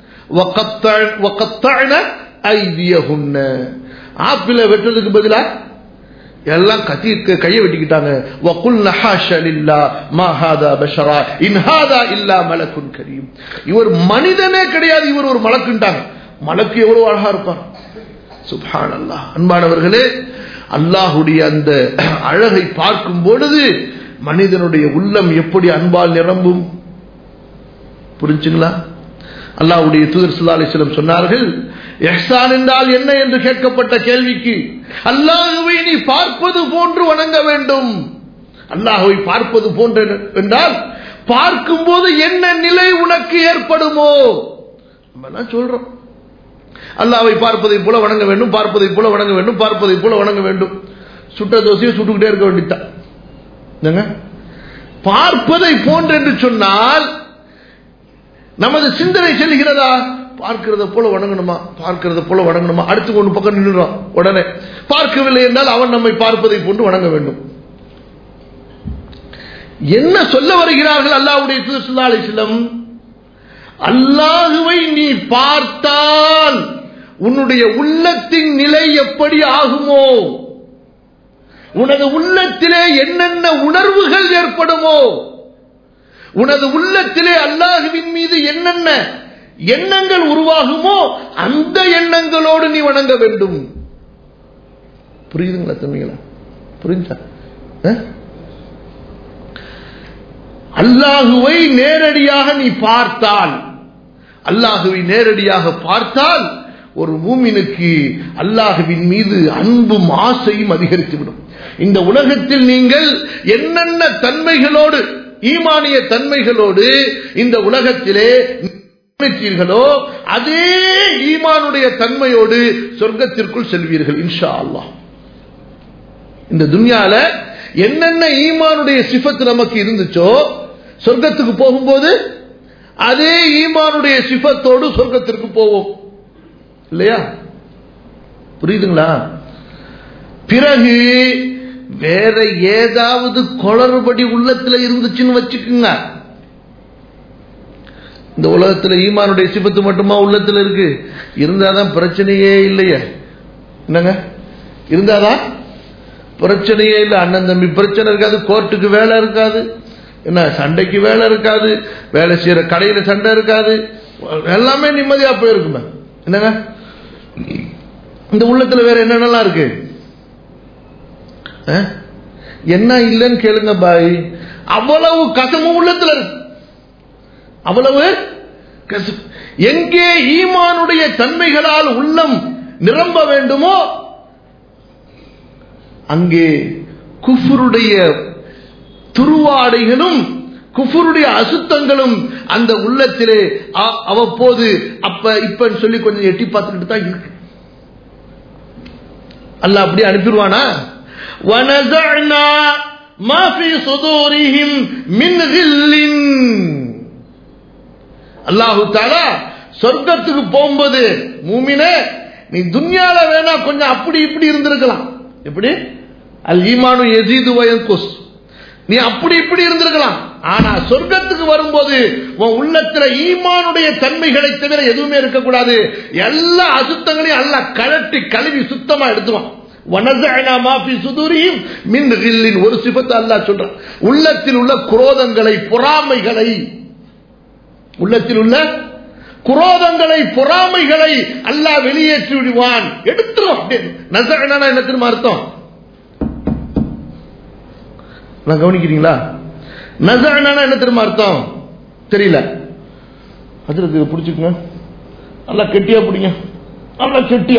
S1: ஆப்பிள வெட்டுறதுக்கு பதிலா எல்லாம் கத்தி கையை வெட்டிக்கிட்டாங்க வகுல் நஹாஷலில்லா மாஹாதா பஷரா இன்ஹாதா இல்லா மலக்குன் கரீம் இவர் மனிதனே கிடையாது இவர் ஒரு மலக்குன்ட்டாங்க மலக்கு எவ்வளவு அழகா இருப்பார் சுபான் அல்லாஹ் அன்பானவர்களே அல்லாஹுடைய அந்த அழகை பார்க்கும் பொழுது மனிதனுடைய உள்ளம் எப்படி அன்பால் நிரம்பும் புரிஞ்சுங்களா அல்லாஹ்வுடைய தூதர் சுல்லா அலிஸ்லம் சொன்னார்கள் எஹ்சான் என்றால் என்ன என்று கேட்கப்பட்ட கேள்விக்கு அல்லாஹுவை நீ பார்ப்பது போன்று வணங்க வேண்டும் அல்லாஹுவை பார்ப்பது போன்று என்றால் பார்க்கும்போது என்ன நிலை உனக்கு ஏற்படுமோ நம்ம சொல்றோம் அல்லாவை பார்ப்பதை போல வணங்க வேண்டும் பார்ப்பதை போல வணங்க வேண்டும் பார்ப்பதை போல வணங்க வேண்டும் சுட்ட தோசையை சுட்டுக்கிட்டே இருக்க வேண்டியதுதான் என்னங்க பார்ப்பதை போன்று என்று சொன்னால் நமது சிந்தனை செல்கிறதா பார்க்கிறத போல வணங்கணுமா பார்க்கிறத போல வணங்கணுமா அடுத்து கொண்டு பக்கம் நின்றுறோம் உடனே பார்க்கவில்லை என்றால் அவன் நம்மை பார்ப்பதை போன்று வணங்க வேண்டும் என்ன சொல்ல வருகிறார்கள் அல்லாஹ்வுடைய தூதர் ஸல்லல்லாஹு அலைஹி வஸல்லம் அல்லாஹுவை நீ பார்த்தால் உன்னுடைய உள்ளத்தின் நிலை எப்படி ஆகுமோ உனது உள்ளத்திலே என்னென்ன உணர்வுகள் ஏற்படுமோ உனது உள்ளத்திலே அல்லாஹுவின் மீது என்னென்ன எண்ணங்கள் உருவாகுமோ அந்த எண்ணங்களோடு நீ வணங்க வேண்டும் புரியுதுங்களா தம்பிங்களா புரிஞ்சா அஹ்? அல்லாஹுவை நேரடியாக நீ பார்த்தால் அல்லாஹுவை நேரடியாக பார்த்தால் ஒரு மூமினுக்கு அல்லாஹுவின் மீது அன்பும் ஆசையும் அதிகரித்துவிடும் இந்த உலகத்தில் நீங்கள் என்னென்ன தன்மைகளோடு ஈமானிய தன்மைகளோடு இந்த உலகத்திலே நினைத்தீர்களோ அதே ஈமானுடைய தன்மையோடு சொர்க்கத்திற்குள் செல்வீர்கள் இன்ஷா அல்லாஹ் இந்த துன்யால என்னென்ன ஈமானுடைய சிஃபத் நமக்கு இருந்துச்சோ சொர்க்கத்துக்கு போகும்போது அதே ஈமானுடைய சிஃபத்தோடு சொர்க்கத்திற்கு போவோம் இல்லையா புரியுதுங்களா பிறகு வேற ஏதாவது குளறுபடி உள்ளத்துல இருந்துச்சுன்னு வச்சுக்குங்க இந்த உலகத்துல ஈமானுடைய சிபத்து மட்டுமா உள்ளத்துல இருக்கு இருந்தாதான் பிரச்சனையே இல்லையே என்னங்க இருந்தாதான் பிரச்சனையே இல்லை அண்ணன் தம்பி பிரச்சனை இருக்காது கோர்ட்டுக்கு வேலை இருக்காது என்ன சண்டைக்கு வேலை இருக்காது வேலை செய்யற கடையில சண்டை இருக்காது எல்லாமே நிம்மதியா போயிருக்குமே என்னங்க இந்த உள்ளத்துல வேற என்னென்னலாம் இருக்கு அஹ்? என்ன இல்லைன்னு கேளுங்க பாய் அவ்வளவு கசமும் உள்ளத்துல இருக்கு அவ்வளவு கச- எங்கே ஈமானுடைய தன்மைகளால் உள்ளம் நிரம்ப வேண்டுமோ அங்கே குஃபருடைய துருவாடைகளும் குஃபருடைய அசுத்தங்களும் அந்த உள்ளத்திலே அ- அவ்வப்போது அப்ப இப்பன்னு சொல்லி கொஞ்சம் எட்டி பார்த்துக்கிட்டு தான் இருக்கு அல்லாஹ் அப்படியே அனுப்பிடுவானா وَنَزَعْنَا مَا فِي صُدُورِهِمْ مِنْ غِلٍّ அல்லாஹு தாலா சொர்க்கத்துக்கு போகும்போது மூமினே நீ துன்யால வேணா கொஞ்சம் அப்படி இப்படி இருந்திருக்கலாம் எப்படி அல் ஈமானு எசீது வயங்குஸ் நீ அப்படி இப்படி இருந்திருக்கலாம் ஆனா சொர்க்கத்துக்கு வரும்போது உன் உள்ளத்துல ஈமானுடைய தன்மைகளை தவிர எதுவுமே இருக்கக்கூடாது எல்லா அசுத்தங்களையும் அல்லாஹ் கழட்டி கழுவி சுத்தமா எடுத்துவான் வனசஅனா மா ஃபீ சுதூரிஹிம் மின் கில்லின் ஒரு சிபத்தை அல்லாஹ் சொல்றான் உள்ளத்தில் உள்ள குரோதங்களை பொறாமைகளை உள்ளத்தில் உள்ள குரோதங்களை பொறாமைகளை அல்லாஹ் வெளியேற்றி விடுவான் எடுத்துரும் நசகனா என்ன திரும்ப அர்த்தம் நான் கவனிக்கிறீங்களா நசகனா என்ன திரும்ப அர்த்தம் தெரியல அதுல இதை பிடிச்சுக்குங்க நல்லா கெட்டியா பிடிங்க நல்லா கெட்டியா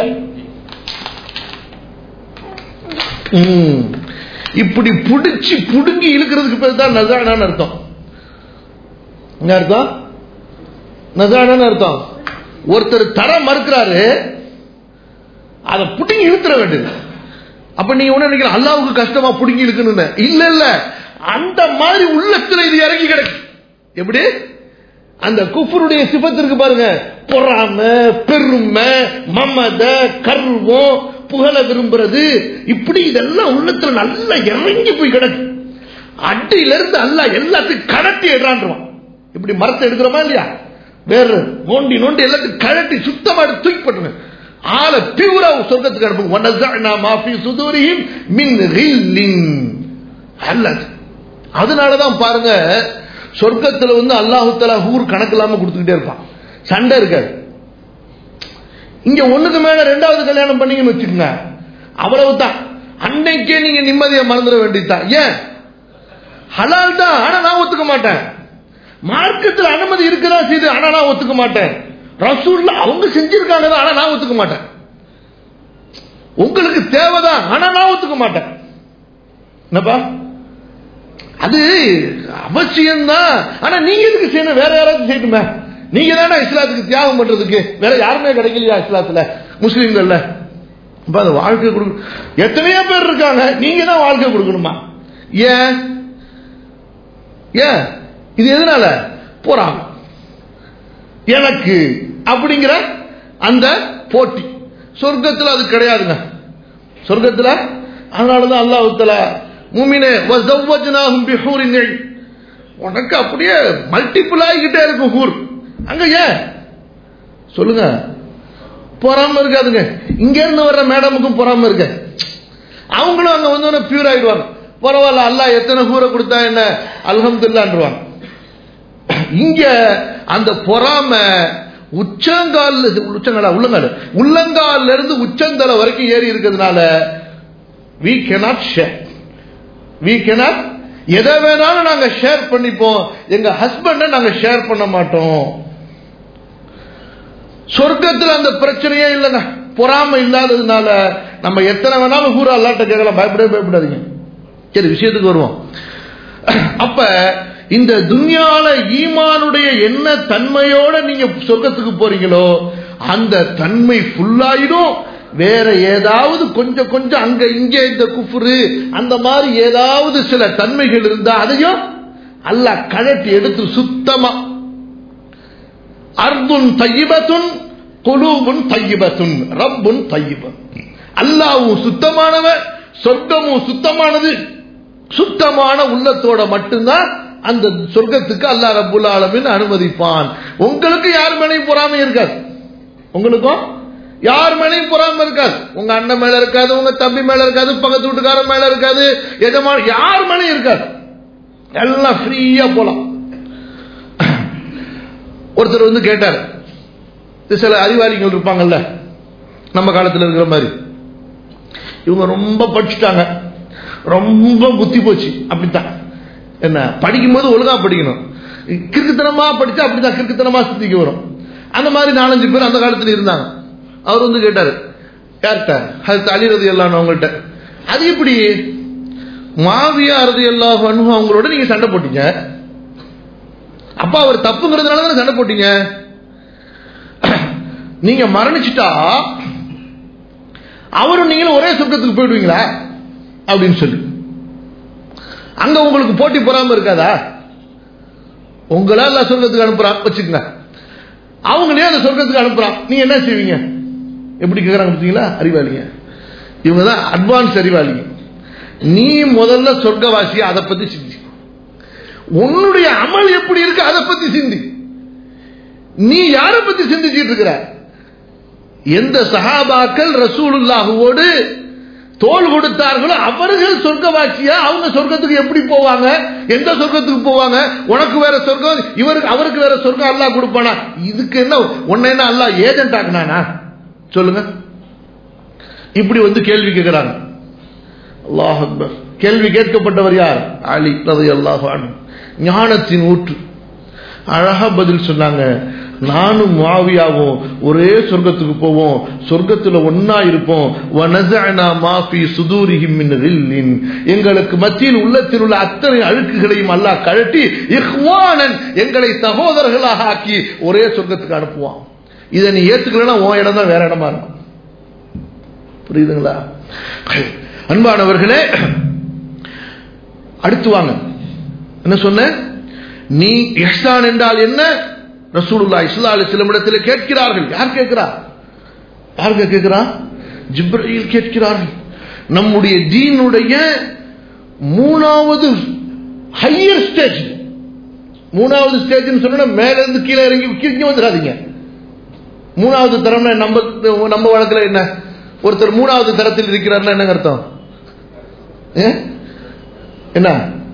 S1: ம். இப்படி புடிச்சு புடுங்கி இழுக்கிறதுக்கு பேர் தான் நசானான்னு அர்த்தம் என்ன அர்த்தம் நசானான்னு அர்த்தம் ஒருத்தர் தர மறுக்கிறாரு அதை புடுங்கி இழுத்துற வேண்டியது அப்ப நீங்க உடனே நினைக்கிற அல்லாவுக்கு கஷ்டமா புடுங்கி இழுக்கணும்னு இல்ல இல்ல அந்த மாதிரி உள்ளத்துல இது இறங்கி கிடக்கு எப்படி அந்த குஃபருடைய சிபத்திற்கு பாருங்க பொறாம பெருமை மமத கர்வம் புகழ விரும்புறது இப்படி இதெல்லாம் உள்ளத்துல நல்லா இறங்கி போய் கிடக்கு அடியில இருந்து அல்ல எல்லாத்தையும் கடட்டி எடுறான்றான் இப்படி மரத்தை எடுக்கிறோமா இல்லையா வேற நோண்டி நோண்டி எல்லாத்தையும் கழட்டி சுத்தமா எடுத்து தூக்கி போட்டுருங்க ஆளை பியூரா சொர்க்கத்துக்கு அனுப்புங்க வனஸஅனா மா ஃபீ சுதூரிஹிம் மின் கில்லின் அல்லது அதனாலதான் பாருங்க சொர்க்கத்துல வந்து அல்லாஹு தலா ஊர் கணக்கு இல்லாம கொடுத்துக்கிட்டே இருப்பான் சண்டை இருக்காது இங்க ஒண்ணுக்கு மேல ரெண்டாவது கல்யாணம் பண்ணீங்கன்னு வச்சுக்கோங்க அவ்வளவுதான் அன்னைக்கே நீங்க நிம்மதியை மறந்துட வேண்டியதுதான் ஏன் ஹலால் தான் ஆனா நான் ஒத்துக்க மாட்டேன் மார்க்கத்தில் அனுமதி இருக்குதான் செய்து ஆனா நான் ஒத்துக்க மாட்டேன் ரசூல்ல அவங்க செஞ்சிருக்காங்க தான், ஆனா நான் ஒத்துக்க மாட்டேன் உங்களுக்கு தேவைதான் ஆனா நான் ஒத்துக்க மாட்டேன் என்னப்பா அது அவசியம்தான் ஆனா நீங்க எதுக்கு செய்யணும் வேற யாராவது செய்யணுமே நீங்க தானே இஸ்லாத்துக்கு தியாகம் பண்றதுக்கு வேற யாருமே கிடைக்கலையா இஸ்லாத்துல முஸ்லீம்கள்ல அப்ப அந்த வாழ்க்கை கொடுக்க எத்தனையோ பேர் இருக்காங்க நீங்க தான் வாழ்க்கை கொடுக்கணுமா ஏன் ஏன் இது எதனால போறாங்க எனக்கு அப்படிங்கிற அந்த போட்டி சொர்க்கத்தில் அது கிடையாதுங்க சொர்க்கத்தில் அதனாலதான் அல்லாஹுத்தல மூமினே வஸவ்வஜ்னாஹும் பிஹூரின் இன். உனக்கு அப்படியே மல்டிபிள் ஆகிக்கிட்டே இருக்கும் ஹூர் அங்க ஏன் சொல்லுங்க பொறாம இருக்காதுங்க இங்க இருந்து வர்ற மேடமுக்கும் பொறாம இருக்க அவங்களும் அங்க வந்து பியூர் ஆயிடுவாங்க பரவாயில்ல அல்லாஹ் எத்தனை ஹூரை கொடுத்தா என்ன அல்ஹம்துல்லான்றுவாங்க இங்க அந்த பொறாம உச்சங்கால் உச்சங்கால உள்ளங்கால் உள்ளங்கால்ல இருந்து உச்சந்தலை வரைக்கும் ஏறி இருக்கிறதுனால we cannot share we cannot எதை வேணாலும் நாங்க ஷேர் பண்ணிப்போம் எங்க ஹஸ்பண்ட நாங்க ஷேர் பண்ண மாட்டோம் சொர்க்கத்துல அந்த பிரச்சனையே இல்லைங்க பொறாம இல்லாததுனால நம்ம எத்தனை வேணாலும் ஹூரா அல்லாட்ட கேட்கலாம் பயப்படவே பயப்படாதீங்க சரி விஷயத்துக்கு வருவோம் அப்ப இந்த துன்யால ஈமானுடைய என்ன தன்மையோட நீங்க சொர்க்கத்துக்கு போறீங்களோ அந்த தன்மை ஃபுல்லாயிடும் வேற ஏதாவது கொஞ்சம் கொஞ்சம் அங்க இங்க இந்த குஃபுரு அந்த மாதிரி ஏதாவது சில தன்மைகள் இருந்தா அதையும் அல்லாஹ் கழட்டி எடுத்து சுத்தமா அர்துன் தையிபத்துன் குலூபுன் தையிபத்துன் ரப்புன் தையிபன் அல்லாவும் சுத்தமானவன் சொர்க்கமும் சுத்தமானது சுத்தமான உள்ளத்தோட மட்டும்தான் அந்த சொர்க்கத்துக்கு அல்லாஹ் ரப்புல் ஆலமின் அனுமதிப்பான் உங்களுக்கு யார் மேலையும் பொறாமை இருக்காது உங்களுக்கும் யார் மேலையும் பொறாம இருக்காது உங்க அண்ணன் மேல இருக்காது உங்க தம்பி மேல இருக்காது பக்கத்து வீட்டுக்காரன் மேல இருக்காது எஜமான யார் மேலையும் இருக்காது எல்லாம் ஃப்ரீயா போலாம் ஒருத்தர் வந்து கேட்டார் இது சில அறிவாளிகள் இருப்பாங்கல்ல நம்ம காலத்துல இருக்கிற மாதிரி இவங்க ரொம்ப படிச்சுட்டாங்க ரொம்ப புத்தி போச்சு அப்படித்தான் என்ன படிக்கும்போது ஒழுங்கா படிக்கணும் கிறுக்குத்தனமா படிச்சா அப்படித்தான் கிறுக்குத்தனமா சிந்திக்க வரும் அந்த மாதிரி நாலஞ்சு பேர் அந்த காலத்துல இருந்தாங்க அவர் வந்து கேட்டாரு யார்கிட்ட அது அழிறது எல்லாம் அவங்கள்ட்ட அது எப்படி மாவியா அறுதி எல்லா அவங்களோட நீங்க சண்டை போட்டீங்க அப்ப அவர் தப்புங்கிறதுனால தானே சண்டை போட்டீங்க நீங்க மரணிச்சிட்டா அவரும் நீங்களும் ஒரே சொர்க்கத்துக்கு போயிடுவீங்களா அப்படின்னு சொல்லி அங்க உங்களுக்கு போட்டி பொறாம இருக்காதா உங்களால சொர்க்கத்துக்கு அனுப்புறான் வச்சுக்கங்க அவங்களே அந்த சொர்க்கத்துக்கு அனுப்புறான் நீங்க என்ன செய்வீங்க எப்படி கேட்கறாங்க பார்த்தீங்களா அறிவாளிங்க இவங்க தான் அட்வான்ஸ் அறிவாளிங்க நீ முதல்ல சொர்க்கவாசி அதை பத்தி சிந்தி உன்னுடைய அமல் எப்படி இருக்கு அதை பத்தி சிந்தி நீ யாரை பத்தி சிந்திச்சிட்டு இருக்கிற எந்த சஹாபாக்கள் ரசூலுல்லாஹுவோடு தோல் கொடுத்தார்களோ அவர்கள் சொர்க்கவாசியா அவங்க சொர்க்கத்துக்கு எப்படி போவாங்க எந்த சொர்க்கத்துக்கு போவாங்க உனக்கு வேற சொர்க்கம் இவருக்கு அவருக்கு வேற சொர்க்கம் அல்லாஹ் கொடுப்பானா இதுக்கு என்ன உன்ன என்ன அல்லாஹ் ஏஜென்ட் ஆக்குனானா சொல்லுங்க இப்படி வந்து கேள்வி கேட்கிறாங்க அல்லாஹ் அக்பர் கேள்வி கேட்கப்பட்டவர் யார் அலி ரதி அல்லாஹ் ஞானத்தின் ஊற்று அழகா பதில் சொன்னாங்க நானும் மாவியாவும் ஒரே சொர்க்கத்துக்கு போவோம் சொர்க்கத்துல ஒன்னா இருப்போம் வனஸஅனா மா ஃபீ சுதூரிஹிம் மின் கில்லின் எங்களுக்கு மத்தியில் உள்ளத்தில் உள்ள அத்தனை அழுக்குகளையும் அல்லாஹ் கழட்டி இஹ்வானன் எங்களை சகோதரர்களாக ஆக்கி ஒரே சொர்க்கத்துக்கு அனுப்புவான் இதை நீ ஏத்துக்கலன்னா உன் இடம் தான் வேற இடமா இருக்கும் புரியுதுங்களா அன்பானவர்களே அடுத்து வாங்க என்ன சொன்ன நீ இஹ்சான் என்றால் என்ன ரசூலுல்லா இஸ்லா அலி இடத்தில் கேட்கிறார்கள் யார் கேட்கிறா யாருங்க கேட்கிறா ஜிப்ரீல் கேட்கிறார்கள் நம்முடைய தீனுடைய மூணாவது ஹையர் ஸ்டேஜ் மூணாவது ஸ்டேஜ் சொன்னா மேல இருந்து கீழே இறங்கி கீழே வந்துடாதீங்க மூணாவது தரம்னா நம்ம நம்ம வழக்கில் என்ன ஒருத்தர் மூணாவது தரத்தில் இருக்கிறார்னா என்ன அர்த்தம் ஏ? என்ன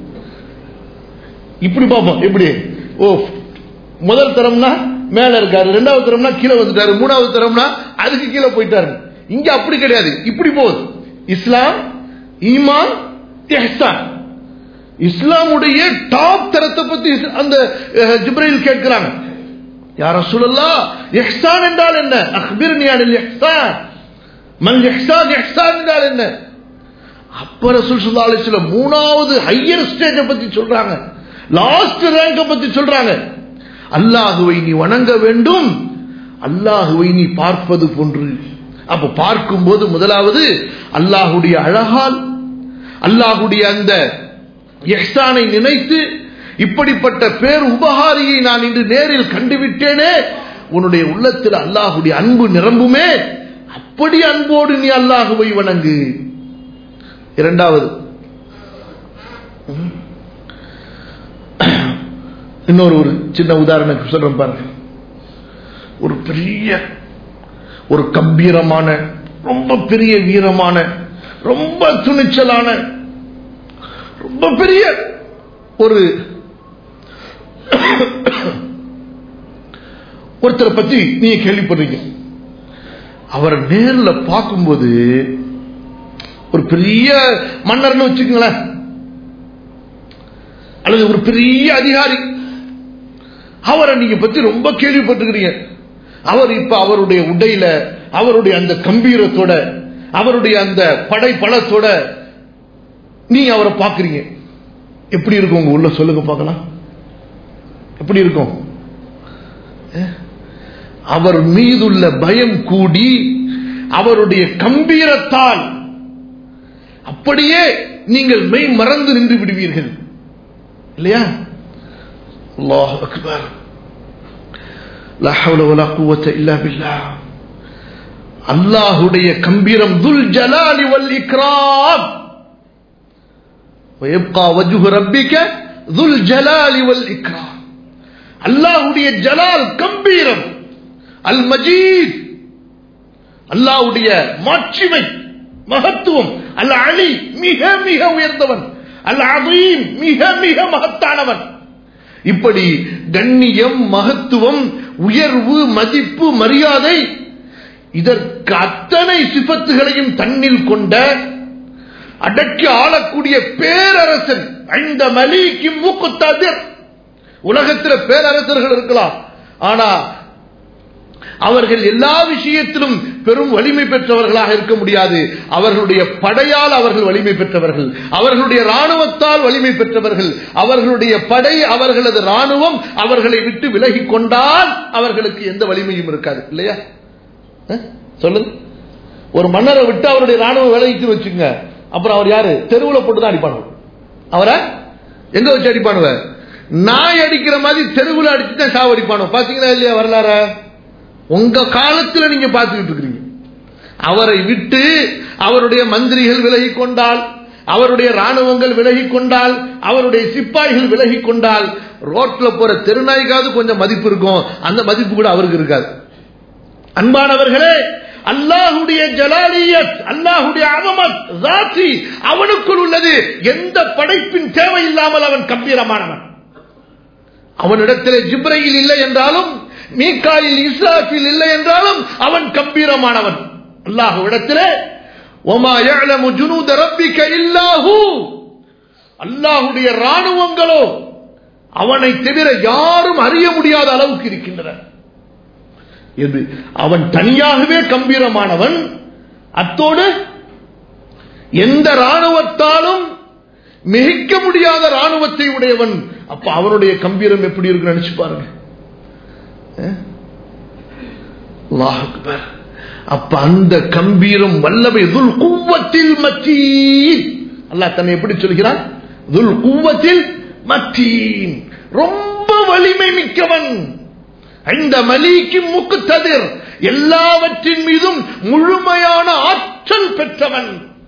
S1: இப்படி பார்ப்போம் எப்படி ஓ முதல் தரம்னா மேல இருக்காரு ரெண்டாவது தரம்னா கீழே வந்துட்டாரு மூணாவது தரம்னா அதுக்கு கீழே போயிட்டாரு இங்க அப்படி கிடையாது இப்படி போகுது இஸ்லாம் ஈமான் இஹ்சான் இஸ்லாமுடைய டாப் தரத்தை பத்தி அந்த அஹ், ஜிப்ரைல் கேட்கிறாங்க யார சொல்லலா இஹ்சான் என்றால் என்ன அக்பிர்னி அனில் இஹ்சான் மல் இஹ்சான் இஹ்சான் என்றால் என்ன அப்ப ரசூல் ஸல்லல்லாஹு அலைஹி வஸல்லம் மூணாவது ஹையர் ஸ்டேஜ பத்தி சொல்றாங்க லாஸ்ட் ரேங்க பத்தி சொல்றாங்க அல்லாஹுவை நீ வணங்க வேண்டும் அல்லாஹுவை நீ பார்ப்பது போன்று அப்ப பார்க்கும்போது முதலாவது அல்லாஹுடைய அழகால் அல்லாஹுடைய அந்த எஹ்சானை நினைத்து இப்படிப்பட்ட பேர் உபகாரியை நான் இன்று நேரில் கண்டுவிட்டேனே உன்னுடைய உள்ளத்தில் அல்லாஹுடைய அன்பு நிரம்புமே அப்படி அன்போடு நீ அல்லாஹுவை வணங்கு இரண்டாவது இன்னொரு ஒரு சின்ன உதாரணம் சொல்றேன் பாருங்க ஒரு பெரிய ஒரு கம்பீரமான ரொம்ப பெரிய வீரமான ரொம்ப துணிச்சலான ரொம்ப பெரிய ஒரு ஒருத்தரை பத்தி நீங்க கேள்விப்படுறீங்க அவரை நேர்ல பார்க்கும்போது ஒரு பெரிய மன்னர்னு வச்சுக்கோங்களேன் அல்லது ஒரு பெரிய அதிகாரி அவரை நீங்க பத்தி ரொம்ப கேள்விப்பட்டிருக்கிறீங்க அவர் இப்ப அவருடைய உடையில அவருடைய அந்த கம்பீரத்தோட அவருடைய அந்த படை பலத்தோட நீங்க அவரை பாக்குறீங்க எப்படி இருக்கும் உங்க உள்ள சொல்லுங்க பார்க்கலாம் எப்படி இருக்கும் அவர் மீதுள்ள பயம் கூடி அவருடைய கம்பீரத்தால் அப்படியே நீங்கள் மெய் மறந்து நின்று விடுவீர்கள் இல்லையா அல்லாஹ் அக்பர் லா ஹவ்ல வலா குவத்த இல்லா பில்லாஹ் அல்லாஹுடைய கம்பீரம் துல் ஜலாலி வல் இக்ராம் ويبقى وجه ربك ذو الجلال والإكرام அல்லாஹுடைய ஜலால் கம்பீரம் அல் மஜீத் அல்லாஹுடைய மாட்சிமை மகத்துவம் அல் அலி மிக மிக உயர்ந்தவன் அல் அதீம் மிக மிக மகத்தானவன் இப்படி கண்ணியம் மகத்துவம் உயர்வு மதிப்பு மரியாதை இதற்கு அத்தனை சிபத்துகளையும் தன்னில் கொண்ட அடக்கி ஆளக்கூடிய பேரரசன் அந்த மலிக்கு மூக்குத்தாதிர் உலகத்தில் பேரரசர்கள் இருக்கலாம் ஆனா அவர்கள் எல்லா விஷயத்திலும் பெரும் வலிமை பெற்றவர்களாக இருக்க முடியாது அவர்களுடைய படையால் அவர்கள் வலிமை பெற்றவர்கள் அவர்களுடைய ராணுவத்தால் வலிமை பெற்றவர்கள் அவர்களுடைய படை அவர்களது ராணுவம் அவர்களை விட்டு விலகி கொண்டால் அவர்களுக்கு எந்த வலிமையும் இருக்காது இல்லையா சொல்லுங்க ஒரு மன்னரை விட்டு அவருடைய ராணுவம் விலகிக்கு வச்சுங்க அப்புறம் அவர் யாரு தெருவில் போட்டு தான் அடிப்பானு அவரை எங்க வச்சு அடிப்பானுவ நாய் அடிக்கிற மாதிரி தெருவில் அடிச்சு தான் சாவடிப்பானோ பாத்தீங்களா இல்லையா வரலாற உங்க காலத்துல நீங்க பார்த்துக்கிட்டு இருக்கிறீங்க அவரை விட்டு அவருடைய மந்திரிகள் விலகி கொண்டால் அவருடைய ராணுவங்கள் விலகி கொண்டால் அவருடைய சிப்பாய்கள் விலகி கொண்டால் ரோட்ல போற தெருநாய்க்காவது கொஞ்சம் மதிப்பு இருக்கும் அந்த மதிப்பு கூட அவருக்கு இருக்காது அன்பானவர்களே அல்லாஹுடைய ஜலாலியத் அல்லாஹுடைய அவமத் ஜாத்தி அவனுக்குள் உள்ளது எந்த படைப்பின் தேவை இல்லாமல் அவன் கம்பீரமானவன் அவனிடத்தில் ஜிப்ரையில் இல்லை என்றாலும் மீக்காயில் இஸ்ராஃபில் இல்லை என்றாலும் அவன் கம்பீரமானவன் அல்லாஹுவிடத்திலே ஒமா يعلم جنود ربك الا هو அல்லாஹ்வுடைய ராணுவங்களோ அவனை தவிர யாரும் அறிய முடியாத அளவுக்கு இருக்கின்றன என்று அவன் தனியாகவே கம்பீரமானவன் அத்தோடு எந்த ராணுவத்தாலும் மிகிக்க முடியாத ராணுவத்தை உடையவன் அப்ப அவனுடைய கம்பீரம் எப்படி இருக்கு நினைச்சு பாருங்க அப்ப அந்த கம்பீரம் வல்லமை துல் குவத்தில் மத்தீன் அல்லாஹ் தன்னை எப்படி சொல்கிறான் துல் குவத்தில் மத்தீன் ரொம்ப வலிமை மிக்கவன் இந்த மலிக்கு முக்கு ததிர் எல்லாவற்றின் மீதும் முழுமையான ஆற்றல் பெற்றவன்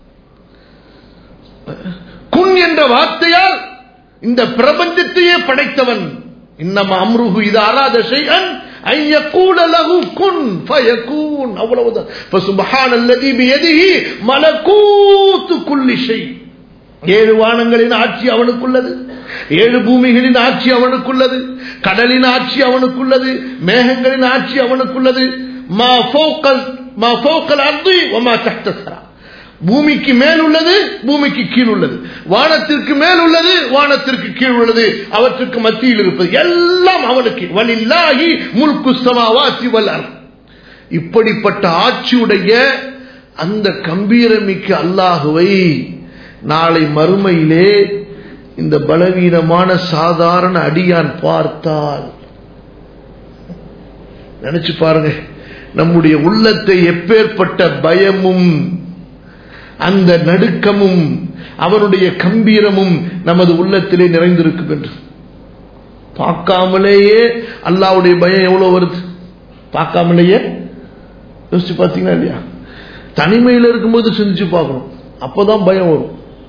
S1: குன் என்ற வார்த்தையால் இந்த பிரபஞ்சத்தையே படைத்தவன் இன்னமா அம்ருஹு இது அராத செய்யன் أن يقول له كن فيكون அவ்வளவுதான் فسبحان الذي بيده ملكوت كل شيء ஏழு வானங்களின் ஆட்சி அவனுக்குள்ளது ஏழு பூமிகளின் ஆட்சி அவனுக்குள்ளது கடலின் ஆட்சி அவனுக்குள்ளது மேகங்களின் ஆட்சி அவனுக்குள்ளது மா ஃபோக்கல் மா ஃபோக்கல் அர்தி ஒமா தஹ்தசரா பூமிக்கு மேல் உள்ளது பூமிக்கு கீழ் உள்ளது வானத்திற்கு மேல் உள்ளது வானத்திற்கு கீழ் உள்ளது அவற்றுக்கு மத்தியில் இருப்பது எல்லாம் அவனுக்கு வலில்லாகி முல்கு சமாவாசி வல்லர் இப்படிப்பட்ட ஆட்சியுடைய அந்த கம்பீரமிக்க அல்லாஹுவை நாளை மறுமையிலே இந்த பலவீனமான சாதாரண அடியான் பார்த்தால் நினைச்சு பாருங்க நம்முடைய உள்ளத்தை எப்பேற்பட்ட பயமும் அந்த நடுக்கமும் அவனுடைய கம்பீரமும் நமது உள்ளத்திலே நிறைந்திருக்கும் என்று பார்க்காமலேயே அல்லாவுடைய பயம் எவ்வளவு வருது பார்க்காமலேயே யோசிச்சு பார்த்தீங்கன்னா இல்லையா தனிமையில் இருக்கும்போது சிந்திச்சு பார்க்கணும் அப்பதான் பயம் வரும்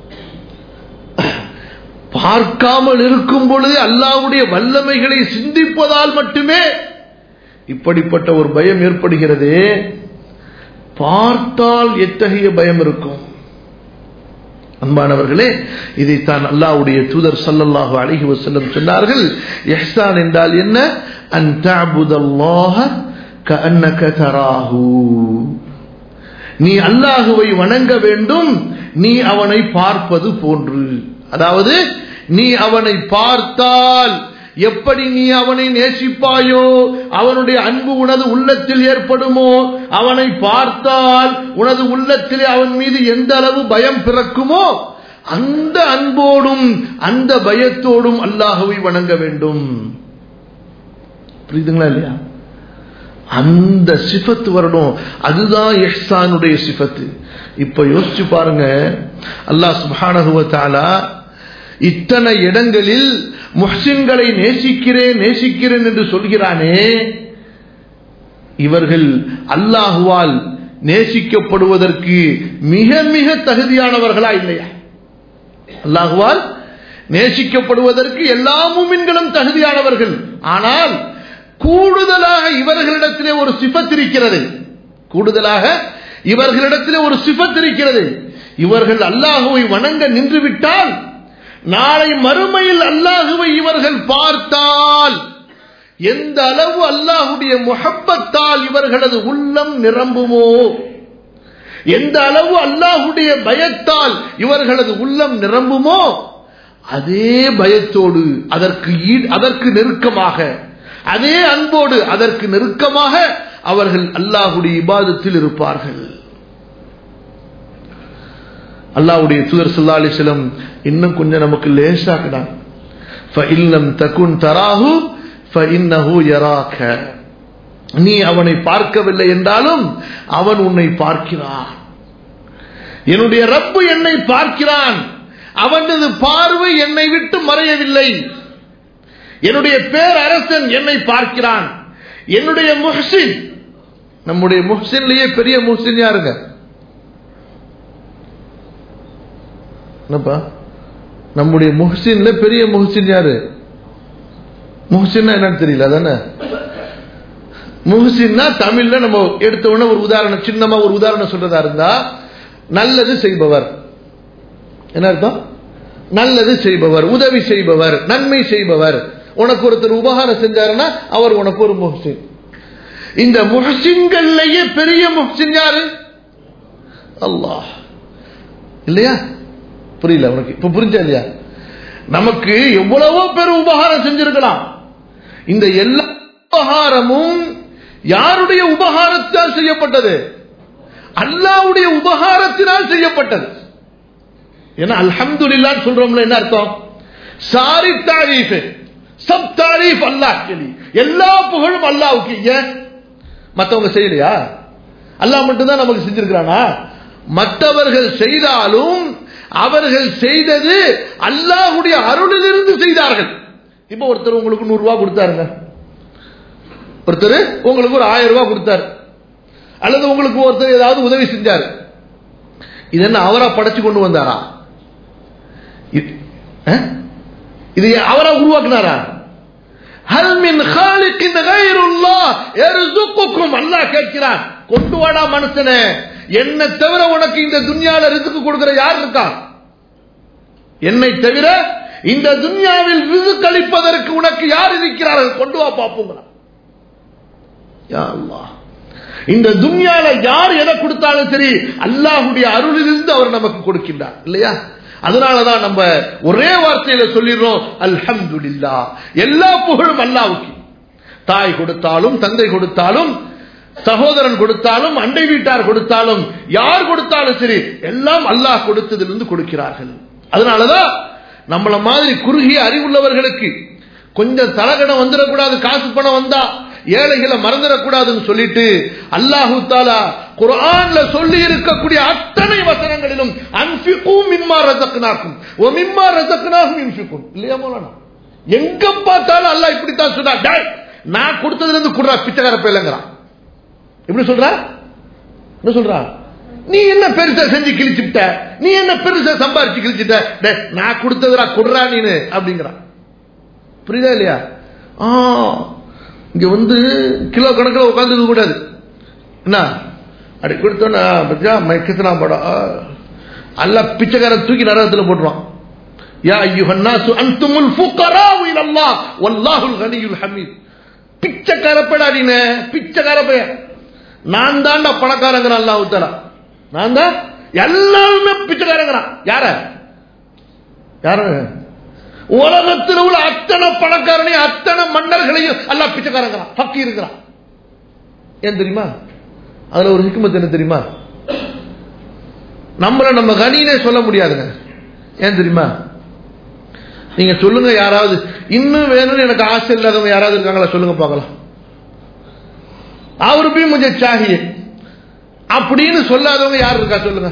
S1: பார்க்காமல் இருக்கும் பொழுது அல்லாவுடைய வல்லமைகளை சிந்திப்பதால் மட்டுமே இப்படிப்பட்ட ஒரு பயம் ஏற்படுகிறது பார்த்தால் எத்தகைய பயம் இருக்கும் அன்பானவர்களே இதைத்தான் அல்லாவுடைய தூதர் சல்லல்லாஹு அலைஹி வஸல்லம் சொன்னார்கள் இஹ்சான் என்றால் என்ன அன் தஅபுதல்லாஹ கஅன்னக தராஹு நீ அல்லாஹுவை வணங்க வேண்டும் நீ அவனை பார்ப்பது போன்று அதாவது நீ அவனை பார்த்தால் எப்படி நீ அவனை நேசிப்பாயோ அவனுடைய அன்பு உனது உள்ளத்தில் ஏற்படுமோ அவனை பார்த்தால் உனது உள்ளத்திலே அவன் மீது எந்த அளவு பயம் பிறக்குமோ அந்த அன்போடும் அந்த பயத்தோடும் அல்லாஹுவை வணங்க வேண்டும் புரியுதுங்களா இல்லையா அந்த சிஃபத்து வரணும் அதுதான் எஹ்சானுடைய சிஃபத்து இப்ப யோசிச்சு பாருங்க அல்லாஹ் சுபானகுவத்தாலா இத்தனை இடங்களில் முஹ்சின்களை நேசிக்கிறேன் நேசிக்கிறேன் என்று சொல்கிறானே இவர்கள் அல்லாஹுவால் நேசிக்கப்படுவதற்கு மிக மிக தகுதியானவர்களா இல்லையா அல்லாஹுவால் நேசிக்கப்படுவதற்கு எல்லா மூமின்களும் தகுதியானவர்கள் ஆனால் கூடுதலாக இவர்களிடத்திலே ஒரு சிபத் இருக்கிறது கூடுதலாக இவர்களிடத்திலே ஒரு சிபத் இருக்கிறது இவர்கள் அல்லாஹுவை வணங்க நின்று விட்டால் நாளை மறுமையில் அல்லாஹுவை இவர்கள் பார்த்தால் எந்த அளவு அல்லாஹுடைய முகப்பத்தால் இவர்களது உள்ளம் நிரம்புமோ எந்த அளவு அல்லாஹுடைய பயத்தால் இவர்களது உள்ளம் நிரம்புமோ அதே பயத்தோடு அதற்கு அதற்கு நெருக்கமாக அதே அன்போடு அதற்கு நெருக்கமாக அவர்கள் அல்லாஹுடைய இபாதத்தில் இருப்பார்கள் அல்லாவுடைய தூதர் சல்லா அலிஸ்லம் இன்னும் கொஞ்சம் நமக்கு லேசாக்கினான் இல்லம் தகுன் தராஹு இன்னஹு யராக நீ அவனை பார்க்கவில்லை என்றாலும் அவன் உன்னை பார்க்கிறான் என்னுடைய ரப்பு என்னை பார்க்கிறான் அவனது பார்வை என்னை விட்டு மறையவில்லை என்னுடைய பேரரசன் என்னை பார்க்கிறான் என்னுடைய முஹ்சின் நம்முடைய முஹ்சின்லயே பெரிய முஹ்சின் யாருங்க என்னப்பா நம்முடைய முஹ்சின்ல பெரிய முஹ்சின் யாரு முஹ்சின்னா என்னன்னு தெரியல அதானே முஹ்சின்னா தமிழ்ல நம்ம எடுத்த உடனே ஒரு உதாரணம் சின்னமா ஒரு உதாரணம் சொல்றதா இருந்தா நல்லது செய்பவர் என்ன அர்த்தம் நல்லது செய்பவர் உதவி செய்பவர் நன்மை செய்பவர் உனக்கு ஒருத்தர் உபகாரம் செஞ்சாருன்னா அவர் உனக்கு ஒரு முஹ்சின் இந்த முஹ்சின்கள்லயே பெரிய முஹ்சின் யாரு அல்லாஹ் இல்லையா புரியல உனக்கு இப்ப புரிஞ்சா இல்லையா நமக்கு எவ்வளவோ பேர் உபகாரம் செஞ்சிருக்கலாம் இந்த எல்லா உபகாரமும் யாருடைய உபகாரத்தால் செய்யப்பட்டது அல்லாவுடைய உபகாரத்தினால் செய்யப்பட்டது ஏன்னா அல்ஹம்துல்லா சொல்றோம்ல என்ன அர்த்தம் சாரி தாரீஃப் சப் தாரீஃப் அல்லாஹ் கேலி எல்லா புகழும் அல்லாவுக்கு ஏன் மற்றவங்க செய்யலையா அல்லாஹ் மட்டும்தான் நமக்கு செஞ்சிருக்கிறானா மற்றவர்கள் செய்தாலும் அவர்கள் செய்தது அல்லாஹுடைய அருளிலிருந்து செய்தார்கள் இப்ப ஒருத்தர் உங்களுக்கு நூறு ரூபாய் கொடுத்தாருங்க ஒருத்தர் உங்களுக்கு ஒரு ஆயிரம் ரூபாய் கொடுத்தாரு அல்லது உங்களுக்கு ஒருத்தர் ஏதாவது உதவி செஞ்சார் இது என்ன அவரா படைச்சு கொண்டு வந்தாரா இது அவரா உருவாக்குனாரா ஹல் மின் ஹாலிக்கின் கைருல்லாஹ் யர்சுக்குக்கும் அல்லாஹ் கேட்கிறான் கொண்டு வாடா மனுஷனே என்ன தவிர உனக்கு இந்த துன்யால ரிசுக்கு கொடுக்கிற யார் இருக்கா என்னை தவிர இந்த துன்யாவில் ரிசுக்கு அளிப்பதற்கு உனக்கு யார் இருக்கிறார்கள் கொண்டு வா பாப்போங்கிறான் இந்த துன்யால யார் எதை கொடுத்தாலும் சரி அல்லாஹுடைய அருளிலிருந்து அவர் நமக்கு கொடுக்கின்றார் இல்லையா அதனாலதான் நம்ம ஒரே வார்த்தையில சொல்லிடுறோம் அல்ஹம்துலில்லா எல்லா புகழும் அல்லாவுக்கு தாய் கொடுத்தாலும் தந்தை கொடுத்தாலும் சகோதரன் கொடுத்தாலும் அண்டை வீட்டார் கொடுத்தாலும் யார் கொடுத்தாலும் சரி எல்லாம் அல்லாஹ் கொடுத்ததிலிருந்து கொடுக்கிறார்கள் அதனாலதான் நம்மள மாதிரி குறுகிய அறிவுள்ளவர்களுக்கு கொஞ்சம் தலகடம் வந்துடக்கூடாது காசு பணம் வந்தா ஏழைகளை மறந்துடக்கூடாதுன்னு சொல்லிட்டு அல்லாஹு தாலா குர்ஆன்ல சொல்லி இருக்கக்கூடிய அத்தனை வசனங்களிலும் அன்பிக்கும் மிம்மா ரசக்னாக்கும் ஓ மிம்மா ரசக்னாகும் இன்பிக்கும் இல்லையா மோலானா எங்க பார்த்தாலும் அல்லாஹ் இப்படித்தான் சொன்னா டேய், நான் கொடுத்ததுல இருந்து குடுறா பிச்சைக்கார பையலங்கிறான் எப்படி சொல்றா என்ன சொல்றா நீ என்ன பெருசா செஞ்சு கிழிச்சுட்ட நீ என்ன பெருசா சம்பாரிச்சு கிழிச்சுட்ட டேய், நான் கொடுத்ததுடா குடுறா நீனு அப்படிங்கிறான் புரியுதா இல்லையா ஆ இங்க வந்து கிலோ கணக்கில் உட்காந்துக்க கூடாது என்ன அப்படி கொடுத்தோன்னா பத்தியா மைக்கத்தனா படம் ஆ. அல்ல பிச்சைக்காரன் தூக்கி நரகத்தில் போட்டுருவான் யா ஐயுஹன் நாசு அன்துமுல் ஃபுக்கராஉ இலல்லாஹ் வல்லாஹுல் கனியுல் ஹமீத் பிச்சைக்கார படா நீனு பிச்சைக்கார பையன் நான் தான்டா பணக்காரங்கிறான் அல்லாஹ் தஆலா நான் தான் எல்லாருமே பிச்சைக்காரங்கிறான் யார யாரு உலகத்தில் உள்ள அத்தனை பணக்காரனையும் அத்தனை மன்னர்களையும் அல்லாஹ் பிச்சைக்காரங்கிறான் பக்கி இருக்கிறான் ஏன் தெரியுமா அதுல ஒரு ஹிக்மத் என்ன தெரியுமா நம்மள நம்ம கனினே சொல்ல முடியாதுங்க ஏன் தெரியுமா நீங்க சொல்லுங்க யாராவது இன்னும் வேணும்னு எனக்கு ஆசை இல்லாதவங்க யாராவது இருக்காங்களா சொல்லுங்க பார்க்கலாம் அவர் போய் முझे चाहिए அப்படின்னு சொல்லாதவங்க யார் இருக்கா சொல்லுங்க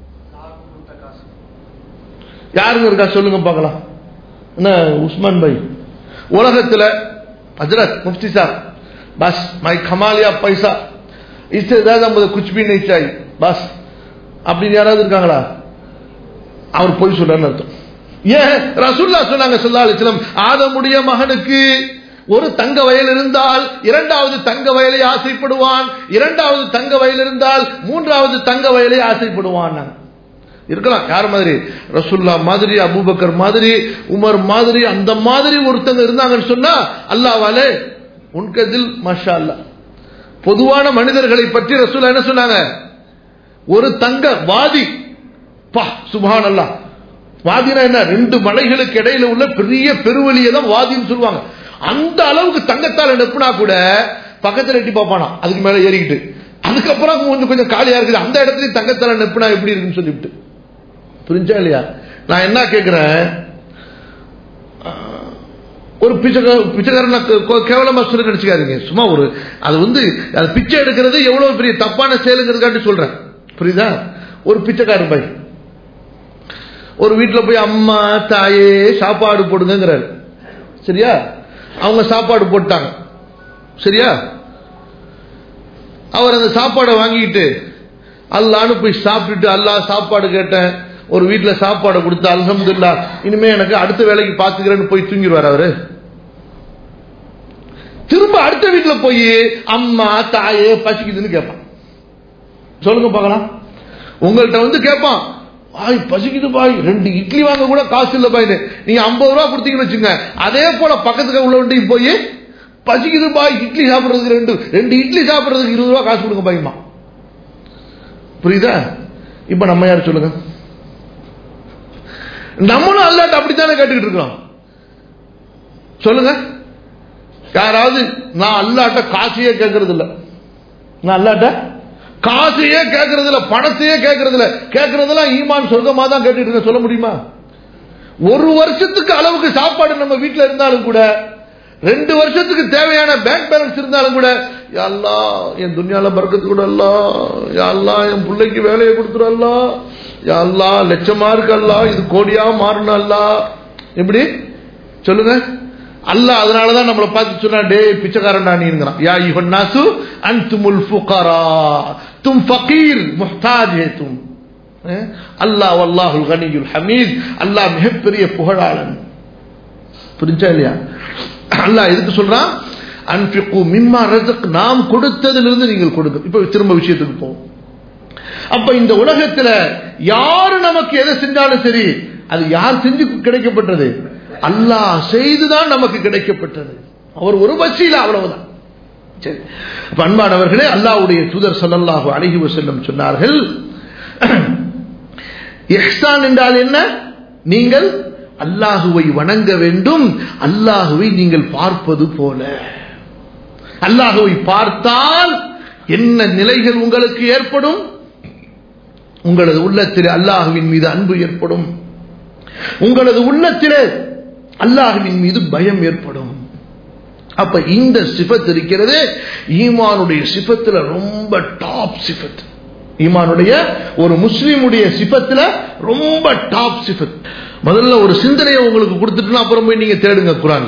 S1: யாருங்க இருக்கா சொல்லுங்க பார்க்கலாம் என்ன உஸ்மான் பாய் உலகத்துல हजरत मुफ्ती साहब बस मैं कमा लिया पैसा इससे ज्यादा मुझे कुछ भी नहीं चाहिए बस அப்படின்னு யாராவது இருக்காங்களா அவர் பொய் சொல்றான்னு அர்த்தம் ஏன் ரசூல்லா சொன்னாங்க ஸல்லல்லாஹு அலைஹி வஸல்லம் ஆதமுடைய மகனுக்கு ஒரு தங்க வயல் இருந்தால் இரண்டாவது தங்க வயலை ஆசைப்படுவான் இரண்டாவது தங்க வயல் இருந்தால் மூன்றாவது தங்க வயலை ஆசைப்படுவான் இருக்கலாம் யார் மாதிரி ரசுல்லா மாதிரி அபூபக்கர் மாதிரி உமர் மாதிரி அந்த மாதிரி ஒருத்தங்க இருந்தாங்கன்னு சொன்னா அல்லாவாலே உன்கதில் மஷா அல்லா பொதுவான மனிதர்களை பற்றி ரசூல்லா என்ன சொன்னாங்க ஒரு தங்க வாதி பா சுபான் அல்லா வாதினா என்ன ரெண்டு மலைகளுக்கு இடையில உள்ள பெரிய பெருவெளியை தான் வாதின்னு சொல்லுவாங்க அந்த அளவுக்கு தங்கத்தால் நெப்புனா கூட பக்கத்துல எட்டி பார்ப்பானா அதுக்கு மேல ஏறிக்கிட்டு அதுக்கப்புறம் கொஞ்சம் கொஞ்சம் காலியா இருக்குது அந்த இடத்துலயும் தங்கத்தால நெப்புனா எப்படி இருக்குன்னு சொல்லிவிட்டு புரிஞ்சா இல்லையா நான் என்ன கேட்கிறேன் ஒரு பிச்சைக்கார பிச்சைக்காரன் கேவலமா சொல்லி நினைச்சுக்காதீங்க சும்மா ஒரு அது வந்து அது பிச்சை எடுக்கிறது எவ்வளவு பெரிய தப்பான செயலுங்கிறதுக்காண்டி சொல்றேன் புரியுதா ஒரு பிச்சைக்காரன் பாய் ஒரு வீட்டில் போய் அம்மா தாயே சாப்பாடு போடுங்கிறாரு சரியா அவங்க சாப்பாடு போட்டாங்க சரியா அவர் அந்த சாப்பாடை வாங்கிட்டு அல்லான்னு போய் சாப்பிட்டுட்டு அல்லா சாப்பாடு கேட்டேன் ஒரு வீட்டில் சாப்பாடை கொடுத்து அல்ஹம்துல்லா இனிமே எனக்கு அடுத்த வேலைக்கு பார்த்துக்கிறேன்னு போய் தூங்கிடுவார் அவரு திரும்ப அடுத்த வீட்டில் போய் அம்மா தாயே பசிக்குதுன்னு கேட்பான் சொல்லுங்க பார்க்கலாம் உங்கள்கிட்ட வந்து கேட்பான் பாய் பசிக்குது பாய் ரெண்டு இட்லி வாங்க கூட காசு இல்லை பாய் நீங்க ஐம்பது ரூபா கொடுத்தீங்கன்னு வச்சுங்க அதே போல பக்கத்துக்கு உள்ள வண்டி போய் பசிக்குது பாய் இட்லி சாப்பிடுறதுக்கு ரெண்டு ரெண்டு இட்லி சாப்பிடுறதுக்கு இருபது ரூபா காசு கொடுங்க பாய்மா புரியுதா இப்ப நம்ம யார் சொல்லுங்க நம்மளும் அல்லாட்ட அப்படித்தானே கேட்டுக்கிட்டு இருக்கிறோம் சொல்லுங்க யாராவது நான் அல்லாட்ட காசையே கேட்கறது இல்ல நான் அல்லாட்ட காசையே கேட்கறது இல்ல பணத்தையே கேட்கறது இல்ல கேட்கறதெல்லாம் ஈமான் சொர்க்கமா தான் கேட்டுட்டு இருக்க சொல்ல முடியுமா ஒரு வருஷத்துக்கு அளவுக்கு சாப்பாடு நம்ம வீட்டில் இருந்தாலும் கூட ரெண்டு வருஷத்துக்கு தேவையான பேங்க் பேலன்ஸ் இருந்தாலும் கூட யாழ்லா என் துணியால பறக்கத்து கூட அல்ல யாழ்லா என் பிள்ளைக்கு வேலையை கொடுத்துடல்ல யாழ்லா லட்சமா இருக்கல்லா இது கோடியா மாறணும் எப்படி சொல்லுங்க அல்ல அதனாலதான் நம்மளை பார்த்து சொன்னா டே பிச்சைக்காரன்டா நீங்கிறான் யா யுவன் நாசு அன்துமுல் ஃபுகரா தும் ஃபகீர் முஹ்தாஜ் ஹே தும் அல்லாஹ் வல்லாஹுல் கனியுல் ஹமீத் அல்லாஹ் மிகப்பெரிய புகழாளன் புரிஞ்சா இல்லையா அல்லாஹ் எதுக்கு சொல்றான் அன்பிக்கு மிம்மா ரசக் நாம் கொடுத்ததிலிருந்து நீங்கள் கொடுங்க இப்ப திரும்ப விஷயத்துக்கு போவோம் அப்ப இந்த உலகத்துல யாரு நமக்கு எதை செஞ்சாலும் சரி அது யார் செஞ்சு கிடைக்கப்பட்டது அல்லாஹ் செய்துதான் நமக்கு கிடைக்கப்பட்டது அவர் ஒரு வச்சியில அவ்வளவுதான் சரி அன்பானவர்களே அல்லாவுடைய தூதர் சொல்லல்லாஹு அழகி செல்லும் சொன்னார்கள் எஹ்சான் என்றால் என்ன நீங்கள் அல்லாஹுவை வணங்க வேண்டும் அல்லாஹுவை நீங்கள் பார்ப்பது போல அல்லாஹுவை பார்த்தால் என்ன நிலைகள் உங்களுக்கு ஏற்படும் உங்களது உள்ளத்தில் அல்லாஹுவின் மீது அன்பு ஏற்படும் உங்களது உள்ளத்திலே அல்லாஹுவின் மீது பயம் ஏற்படும் அப்ப இந்த சிபத் இருக்கிறது ஈமானுடைய சிபத்துல ரொம்ப டாப் சிபத் ஈமானுடைய ஒரு முஸ்லீமுடைய சிபத்துல ரொம்ப டாப் சிபத் முதல்ல ஒரு சிந்தனையை உங்களுக்கு கொடுத்துட்டுனா அப்புறம் போய் நீங்க தேடுங்க குரான்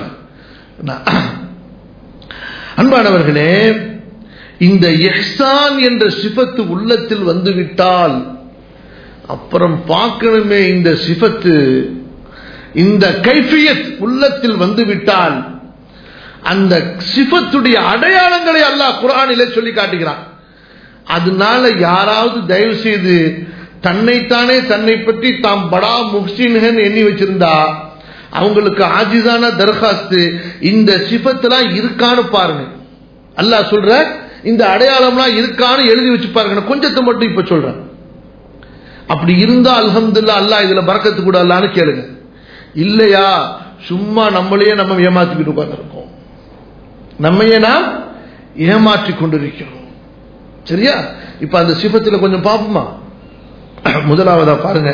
S1: அன்பானவர்களே இந்த எஹ்சான் என்ற சிபத்து உள்ளத்தில் வந்துவிட்டால் அப்புறம் பார்க்கணுமே இந்த சிபத்து இந்த கைஃபியத் உள்ளத்தில் வந்துவிட்டால் அந்த சிபத்துடைய அடையாளங்களை அல்லாஹ் குரானிலே சொல்லி காட்டுகிறான் அதனால யாராவது தயவு செய்து தன்னைத்தானே தன்னை பற்றி தாம் படா முஹ்சின்ஹன் எண்ணி வச்சிருந்தா அவங்களுக்கு ஆஜிதான தர்காஸ்து இந்த சிபத்தெல்லாம் இருக்கான்னு பாருங்க அல்லாஹ் சொல்ற இந்த அடையாளம்லாம் இருக்கான்னு எழுதி வச்சு பாருங்க கொஞ்சத்தை மட்டும் இப்ப சொல்றேன் அப்படி இருந்தா அல்ஹம்துல்லா அல்லாஹ் இதுல பறக்கத்து கூட அல்லான்னு கேளுங்க இல்லையா சும்மா நம்மளையே நம்ம ஏமாத்திக்கிட்டு உட்கார்ந்துருக்கோம் நம்மையே நாம் ஏமாற்றி கொண்டிருக்கிறோம் சரியா இப்ப அந்த சிபத்துல கொஞ்சம் பார்ப்போமா முதலாவதா பாருங்க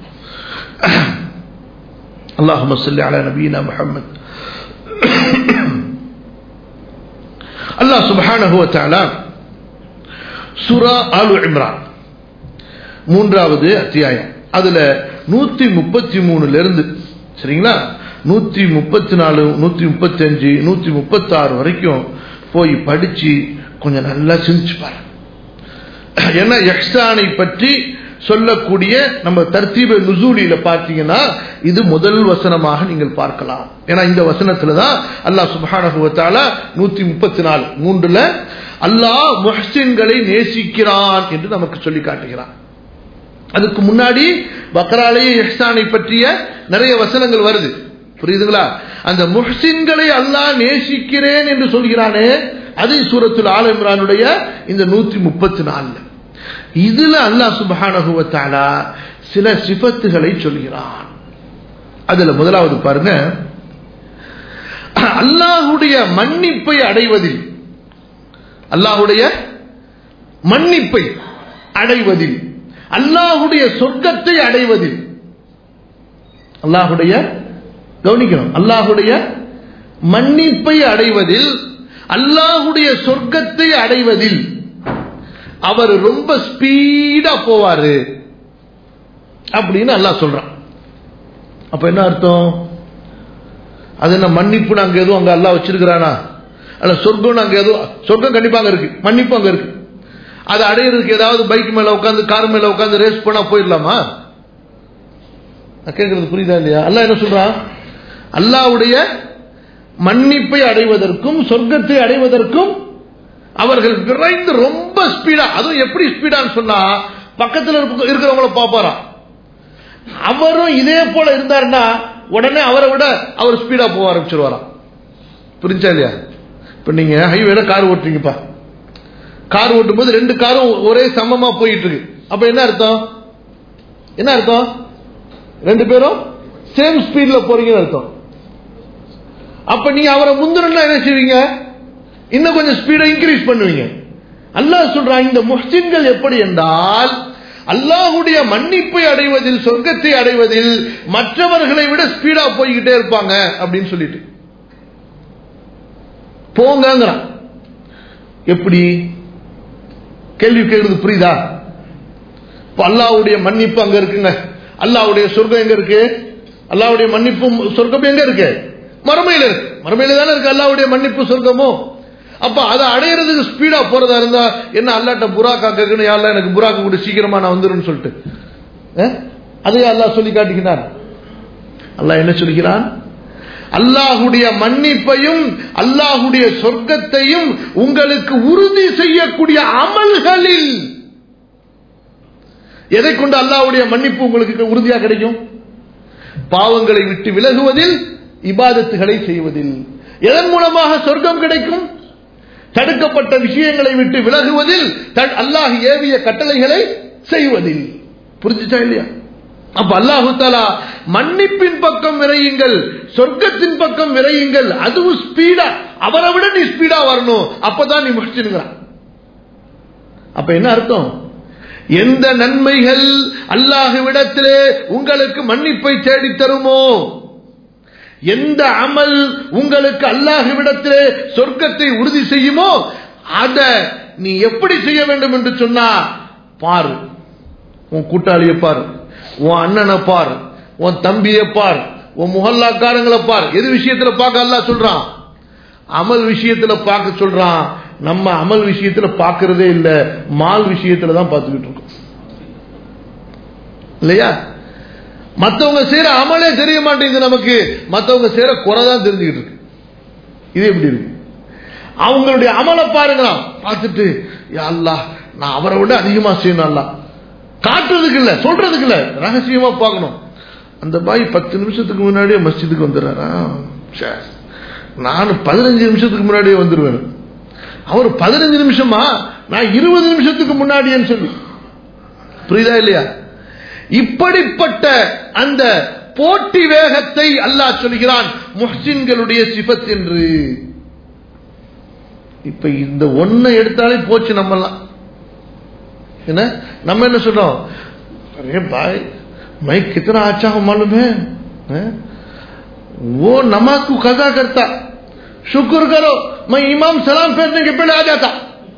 S1: அல்லாஹும சொல்லி அலா நபீனா முஹம்மத் அல்லாஹ் சுப்ஹானஹு வ தஆலா சூரா ஆலு இம்ரான் மூன்றாவது அத்தியாயம் அதுல நூத்தி முப்பத்தி மூணுல இருந்து சரிங்களா நூத்தி முப்பத்தி நாலு நூத்தி முப்பத்தி அஞ்சு நூத்தி முப்பத்தி ஆறு வரைக்கும் போய் படிச்சு கொஞ்சம் நல்லா சிந்திச்சு பாரு ஏன்னா எக்ஸ்டானை பற்றி சொல்லக்கூடிய நம்ம தர்த்தீப நுசூலியில பார்த்தீங்கன்னா இது முதல் வசனமாக நீங்கள் பார்க்கலாம் ஏன்னா இந்த வசனத்துல தான் அல்லாஹ் சுபஹானஹுவத்தால நூத்தி முப்பத்தி நாலு மூன்றுல அல்லாஹ் முஹ்சின்களை நேசிக்கிறான் என்று நமக்கு சொல்லி காட்டுகிறான் அதுக்கு முன்னாடி பக்ராலேயே எஹ்சானை பற்றிய நிறைய வசனங்கள் வருது புரியுதுங்களா அந்த முஹ்சின்களை அல்லாஹ் நேசிக்கிறேன் என்று சொல்கிறானே அது சூரத்துல் ஆல் இம்ரானுடைய இந்த நூத்தி முப்பத்தி நாலுல இதுல அல்லாஹ் சுபஹானகுவத்தாலா சில சிபத்துகளை சொல்கிறான் அதுல முதலாவது பாருங்க அல்லாஹுடைய மன்னிப்பை அடைவதில் அல்லாஹுடைய மன்னிப்பை அடைவதில் அல்லாஹுடைய சொர்க்கத்தை அடைவதில் அல்லாஹுடைய கவனிக்கணும் அல்லாஹுடைய மன்னிப்பை அடைவதில் அல்லாஹுடைய சொர்க்கத்தை அடைவதில் அவர் ரொம்ப ஸ்பீடா போவாரு அப்படின்னு அல்லாஹ் சொல்றான் அப்ப என்ன அர்த்தம் அது என்ன மன்னிப்பு அங்க எதுவும் அங்க அல்லாஹ் வச்சிருக்கிறானா அல்ல சொர்க்கம் அங்க எதுவும் சொர்க்கம் கண்டிப்பா அங்க இருக்கு மன்னிப்பு அங்க இருக்கு அதை அடையிறதுக்கு ஏதாவது பைக் மேல உட்காந்து கார் மேல உட்காந்து ரேஸ் பண்ணா போயிடலாமா கேட்கறது புரியுதா இல்லையா அல்லாஹ் என்ன சொல்றான் அல்லாவுடைய மன்னிப்பை அடைவதற்கும் சொர்க்கத்தை அடைவதற்கும் அவர்கள் விரைந்து ரொம்ப ஸ்பீடா அதுவும் எப்படி ஸ்பீடான்னு சொன்னா பக்கத்தில் இருக்கிறவங்கள பாப்பாராம் அவரும் இதே போல இருந்தாருன்னா உடனே அவரை விட அவர் ஸ்பீடா போக ஆரம்பிச்சிருவாராம் புரிஞ்சா இல்லையா இப்ப நீங்க ஹைவேல கார் ஓட்டுறீங்கப்பா கார் ஓட்டும் போது ரெண்டு காரும் ஒரே சமமா போயிட்டு இருக்கு அப்ப என்ன அர்த்தம் என்ன அர்த்தம் ரெண்டு பேரும் சேம் ஸ்பீட்ல போறீங்கன்னு அர்த்தம் அப்ப நீங்க அவரை முந்தினா என்ன செய்வீங்க இன்னும் கொஞ்சம் ஸ்பீடை இன்க்ரீஸ் பண்ணுவீங்க அல்லாஹ் சொல்றான் இந்த முஸ்லிம்கள் எப்படி என்றால் அல்லாஹுடைய மன்னிப்பை அடைவதில் சொர்க்கத்தை அடைவதில் மற்றவர்களை விட ஸ்பீடா போய்கிட்டே இருப்பாங்க அப்படின்னு சொல்லிட்டு போங்கிறான் எப்படி கேள்வி கேட்கறது புரியுதா இப்ப அல்லாவுடைய மன்னிப்பு அங்க இருக்குங்க அல்லாவுடைய சொர்க்கம் எங்க இருக்கு அல்லாவுடைய மன்னிப்பு சொர்க்கம் எங்க இருக்கு மறுமையில இருக்கு மறுமையில தானே இருக்கு அல்லாவுடைய மன்னிப்பு சொர்க்கமும் அப்ப அதை அடையிறதுக்கு ஸ்பீடா போறதா இருந்தா என்ன அல்லாட்ட புறாக்கா கேட்கணும் யாரெல்லாம் எனக்கு புறாக்கா கூட சீக்கிரமா நான் வந்துடும் சொல்லிட்டு அதையே அல்லாஹ் சொல்லி காட்டுகிறான் அல்லாஹ் என்ன சொல்கிறான் அல்லாஹுடைய மன்னிப்பையும் அல்லாஹுடைய சொர்க்கத்தையும் உங்களுக்கு உறுதி செய்யக்கூடிய அமல்களில் எதை கொண்டு அல்லாஹுடைய மன்னிப்பு உங்களுக்கு உறுதியா கிடைக்கும் பாவங்களை விட்டு விலகுவதில் இபாதத்துகளை செய்வதில் எதன் மூலமாக சொர்க்கம் கிடைக்கும் தடுக்கப்பட்ட விஷயங்களை விட்டு விலகுவதில் அல்லாஹ் ஏவிய கட்டளைகளை செய்வதில் புரிஞ்சுச்சா இல்லையா அப்ப அல்லாஹு தாலா மன்னிப்பின் பக்கம் விரையுங்கள் சொர்க்கத்தின் பக்கம் விரையுங்கள் அதுவும் ஸ்பீடா அவரை விட நீ ஸ்பீடா வரணும் அப்பதான் நீ முடிச்சுங்கிறான் அப்ப என்ன அர்த்தம் எந்த நன்மைகள் அல்லாஹுவிடத்திலே உங்களுக்கு மன்னிப்பை தேடி தருமோ எந்த அமல் உங்களுக்கு அல்லாஹ்விடத்திலே சொர்க்கத்தை உறுதி செய்யுமோ அத நீ எப்படி செய்ய வேண்டும் என்று சொன்னா பாரு உன் கூட்டாளியை பாரு உன் அண்ணனை பார் உன் தம்பியை பார் உன் முகல்லாக்காரங்களை பார் எது விஷயத்துல பார்க்க அல்லாஹ் சொல்றான் அமல் விஷயத்துல பார்க்க சொல்றான் நம்ம அமல் விஷயத்துல பார்க்கறதே இல்ல மால் விஷயத்துல தான் பார்த்துக்கிட்டு இருக்கோம் இல்லையா மத்தவங்க செய்யற அமலே தெரிய மாட்டேங்குது நமக்கு மத்தவங்க செய்யற குறை தான் தெரிஞ்சுக்கிட்டு இருக்கு இது எப்படி இருக்கு அவங்களுடைய அமலை பாருங்களா பார்த்துட்டு யா அல்லாஹ் நான் அவரை விட அதிகமா செய்யணும் அல்லாஹ் காட்டுறதுக்கு இல்ல சொல்றதுக்கு இல்ல ரகசியமா பார்க்கணும் அந்த பாய் பத்து நிமிஷத்துக்கு முன்னாடியே மஸ்ஜிதுக்கு வந்துடுறாரா சே. நான் பதினஞ்சு நிமிஷத்துக்கு முன்னாடியே வந்துடுவேன் அவர் பதினஞ்சு நிமிஷமா நான் இருபது நிமிஷத்துக்கு முன்னாடியேன்னு சொல்லி புரியுதா இல்லையா இப்படிப்பட்ட அந்த போட்டி வேகத்தை அல்லாஹ் சொல்கிறான் முஹ்சின்களுடைய சிபத் என்று இப்ப இந்த ஒன்னை எடுத்தாலே போச்சு நம்மலாம் என்ன நம்ம என்ன சொல்றோம் अरे भाई मैं कितना अच्छा हूं मालूम है हैं? वो नमाज को कजा करता शुक्र करो मैं इमाम सलाम फेरने के पहले आ जाता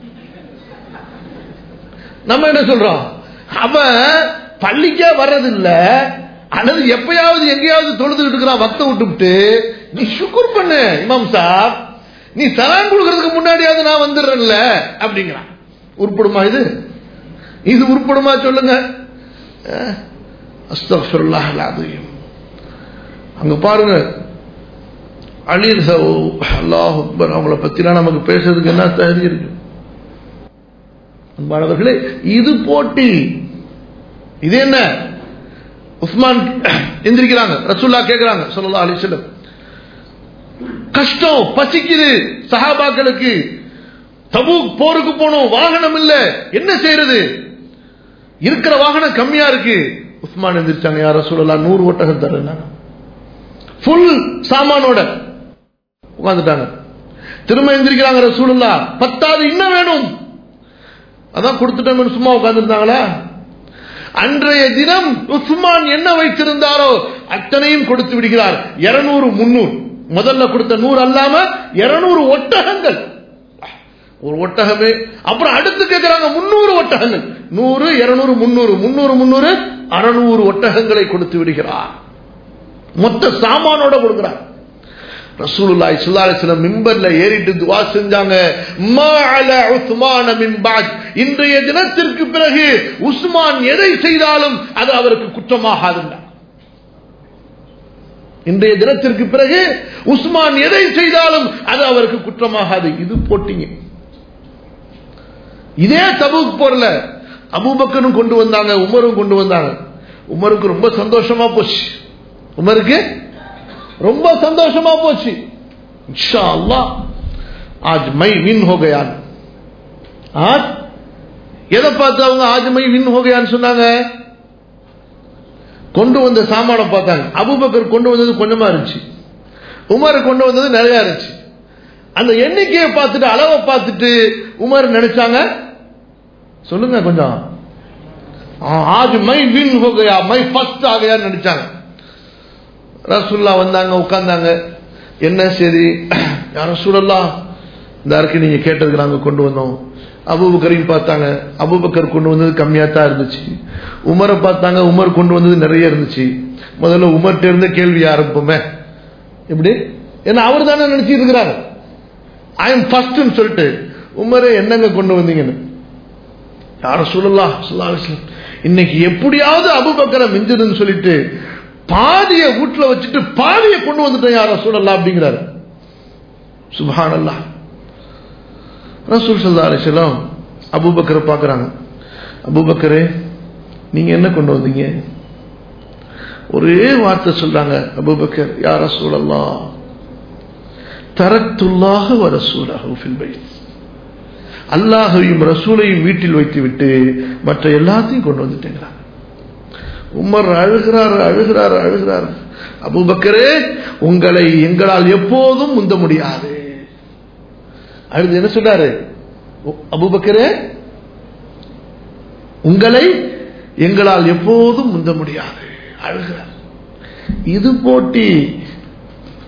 S1: நம்ம என்ன சொல்றோம் அவன் பள்ளிக்கே வர்றதில்ல அல்லது எப்பயாவது எங்கேயாவது தொழுதுகிட்டு இருக்கிறான் வக்த விட்டுவிட்டு நீ சுக்குர் பண்ணு இமாம் சாப் நீ சலான் கொடுக்கறதுக்கு முன்னாடியாவது நான் வந்துடுறேன்ல அப்படிங்கிறான் உருப்படுமா இது இது உருப்படுமா சொல்லுங்க அஹ், அஸ்தக்ஃபிருல்லாஹ் அல்-அஸீம். அங்க பாருங்க அலில் அல்லாஹ் அக்பர் அவங்கள பத்திலாம் நமக்கு பேசுறதுக்கு என்ன தகுதி இருக்கு அன்பானவர்களே இது போட்டி இது என்ன உஸ்மான் எந்திரிக்கிறாங்க ரசூல்லா கேட்கிறாங்க ஸல்லல்லாஹு அலைஹி வஸல்லம் கஷ்டம் பசிக்குது சஹாபாக்களுக்கு தபூக் போருக்கு போனோம் வாகனம் இல்ல என்ன செய்யறது இருக்கிற வாகனம் கம்மியா இருக்கு உஸ்மான் எந்திரிச்சாங்க யார சொல்லலாம் நூறு ஒட்டகம் தரேன் ஃபுல் சாமானோட உட்காந்துட்டாங்க திரும்ப எந்திரிக்கிறாங்க ரசூலுல்லா பத்தாவது இன்னும் வேணும் அதான் கொடுத்துட்டோம்னு சும்மா உட்கார்ந்துருந்தாங்களா அன்றைய தினம் உஸ்மான் என்ன வைத்திருந்தாரோ அத்தனையும் கொடுத்து விடுகிறார் இருநூறு முன்னூறு முதல்ல கொடுத்த நூறு அல்லாம இருநூறு ஒட்டகங்கள் ஒரு ஒட்டகமே அப்புறம் அடுத்து கேட்கிறாங்க முன்னூறு ஒட்டகங்கள் நூறு இருநூறு முன்னூறு முன்னூறு முன்னூறு அறுநூறு ஒட்டகங்களை கொடுத்து விடுகிறார் மொத்த சாமானோட கொடுக்கிறார் ரசூலுல்லாஹி ஸல்லல்லாஹு அலைஹி வஸல்லம் மிம்பர்ல ஏறிட்டு துஆ செஞ்சாங்க மா அலா உஸ்மான் மின் பாத் இன்றைய தினத்திற்கு பிறகு உஸ்மான் எதை செய்தாலும் அது அவருக்கு குற்றமாகாதுன்னா இன்றைய தினத்திற்கு பிறகு உஸ்மான் எதை செய்தாலும் அது அவருக்கு குற்றமாகாது இது போட்டிங்க இதே தபுக் போர்ல அபூபக்கரும் கொண்டு வந்தாங்க உமரும் கொண்டு வந்தாங்க உமருக்கு ரொம்ப சந்தோஷமா போச்சு உமருக்கு ரொம்ப சந்தோஷமா போச்சு இன்ஷா அல்லாஹ் ஆஜ் மை வின் ஹோ கயான் ஆஜ் எதை பார்த்து அவங்க ஆஜ் மை வின் ஹோ கயான்னு சொன்னாங்க கொண்டு வந்த சாமானை பார்த்தாங்க அபூபக்கர் கொண்டு வந்தது கொஞ்சமா இருந்துச்சு உமர் கொண்டு வந்தது நிறைய இருந்துச்சு அந்த எண்ணிக்கையை பார்த்துட்டு அளவை பார்த்துட்டு உமர் நினைச்சாங்க சொல்லுங்க கொஞ்சம் ஆ, ஆஜ் மை வின் ஹோ கயா மை ஃபர்ஸ்ட் ஆகையான்னு நினைச்சாங்க ரசூல்லா வந்தாங்க உட்கார்ந்தாங்க என்ன சரி யார் ரசூலல்லா இந்த அறிக்கை நீங்க கேட்டதுக்கு நாங்க கொண்டு வந்தோம் அபூபக்கரையும் பார்த்தாங்க அபூபக்கர் கொண்டு வந்தது கம்மியா தான் இருந்துச்சு உமரை பார்த்தாங்க உமர் கொண்டு வந்தது நிறைய இருந்துச்சு முதல்ல உமர்கிட்ட இருந்த கேள்வி ஆரம்பிப்போமே எப்படி ஏன்னா அவர் தானே நினைச்சிட்டு இருக்கிறாரு ஐ எம் ஃபர்ஸ்ட்னு சொல்லிட்டு உமரே என்னங்க கொண்டு வந்தீங்கன்னு யார சொல்லலாம் சொல்லலாம் இன்னைக்கு எப்படியாவது அபுபக்கரை மிஞ்சதுன்னு சொல்லிட்டு பாதிய வீட்டுல வச்சுட்டு பாதிய கொண்டு வந்துட்டேன் யார சொல்லலாம் அப்படிங்கிறாரு சுபானல்லா ரசூல் சல்லா அலிஸ்லாம் அபூபக்கரை பார்க்கறாங்க அபூபக்கரே நீங்க என்ன கொண்டு வந்தீங்க ஒரே வார்த்தை சொல்றாங்க அபூபக்கர் யார் ரசூலல்லா தரத்துல்லாக வ ரசூலஹு ஃபில் பைத் அல்லாஹையும் ரசூலையும் வீட்டில் வைத்து விட்டு மற்ற எல்லாத்தையும் கொண்டு வந்துட்டேங்கிறாங்க உமர் அழுகிறார் அழுகிறார் அழுகிறார் அபூபக்கரே உங்களை எங்களால் எப்போதும் முந்த முடியாது அடுத்து என்ன சொல்றாரு உ- அபூபக்கரே உங்களை எங்களால் எப்போதும் முந்த முடியாது அழுகிறார் இது போட்டி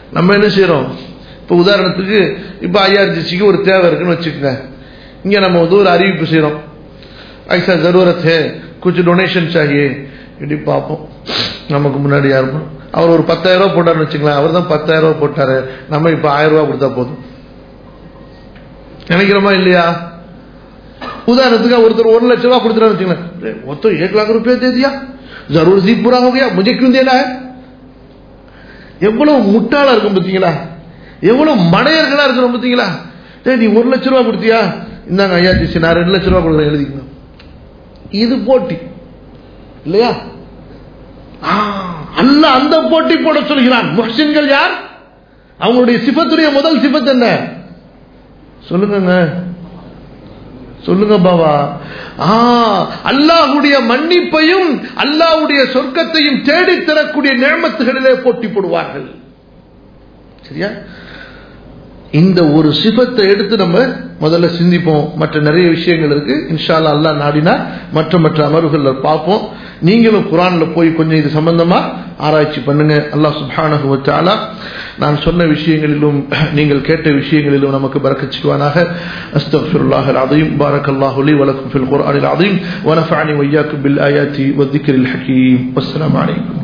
S1: நம்ம என்ன செய்றோம் இப்போ உதாரணத்துக்கு இப்போ ஐஆர்ஜிசிக்கு ஒரு தேவை இருக்குன்னு வச்சுக்கோங்க இங்கே நம்ம வந்து ஒரு அறிவிப்பு செய்கிறோம் ஐசா ஜரூரத் ஹே குछ டொனேஷன் சாகியே இப்படி பார்ப்போம் நமக்கு முன்னாடி யாரும் அவர் ஒரு பத்தாயிரம் ரூபாய் போட்டார்னு வச்சுக்கலாம் அவர் தான் பத்தாயிரம் ரூபாய் போட்டாரு நம்ம இப்போ ஆயிரம் ரூபாய் கொடுத்தா போதும் நினைக்கிறோமா இல்லையா उदाहरण ஒருத்தர் ஒரு லட்சம் ரூபாய் கொடுத்துறான்னு வச்சுக்கலாம் वो तो एक लाख रुपया दे दिया जरूर सी पूरा हो गया मुझे क्यों देना है எவ்வளவு முட்டாளா இருக்கும் பார்த்தீங்களா எவ்வளவு மடையர்களா இருக்கிறோம் பார்த்தீங்களா டேய் நீ ஒரு லட்சம் ரூபாய் கொடுத்தியா இந்தாங்க ஐயா ஜிசி நான் ரெண்டு லட்சம் ரூபாய் கொடுக்குறேன் எழுதிக்கணும் இது போட்டி இல்லையா ஆ, அல்லாஹ் அந்த போட்டி போட சொல்கிறான் முஹ்சின்கள் யார் அவங்களுடைய சிபத்துடைய முதல் சிபத் என்ன சொல்லுங்க சொல்லுங்க பாபா ஆ அல்லாஹ்வுடைய மன்னிப்பையும் அல்லாஹ்வுடைய சொர்க்கத்தையும் தேடித் தரக்கூடிய நியமத்துகளிலே போட்டி போடுவார்கள் சரியா இந்த ஒரு சிபத்தை எடுத்து நம்ம முதல்ல சிந்திப்போம் மற்ற நிறைய விஷயங்கள் இருக்கு இன்ஷால்லா அல்லாஹ் நாடினா மற்ற மற்ற அமர்வுகள்ல பார்ப்போம் நீங்களும் குரான்ல போய் கொஞ்சம் இது சம்பந்தமா ஆராய்ச்சி பண்ணுங்க அல்லாஹ் சுப்ஹானஹு வ தஆலா நான் சொன்ன விஷயங்களிலும் நீங்கள் கேட்ட விஷயங்களிலும் நமக்கு பரக்கத் செய்வானாக அஸ்தக்ஃபிருல்லாஹ் அலீம் பாரக்கல்லாஹு லி வ லக்கும் ஃபில் குர்ஆனில் அலீம் வ நஃபஅனி வ இய்யாக்கும் பில் ஆயாத்தி வ திக்ரில் ஹகீம் வஸ்ஸலாமு அலைக்கும்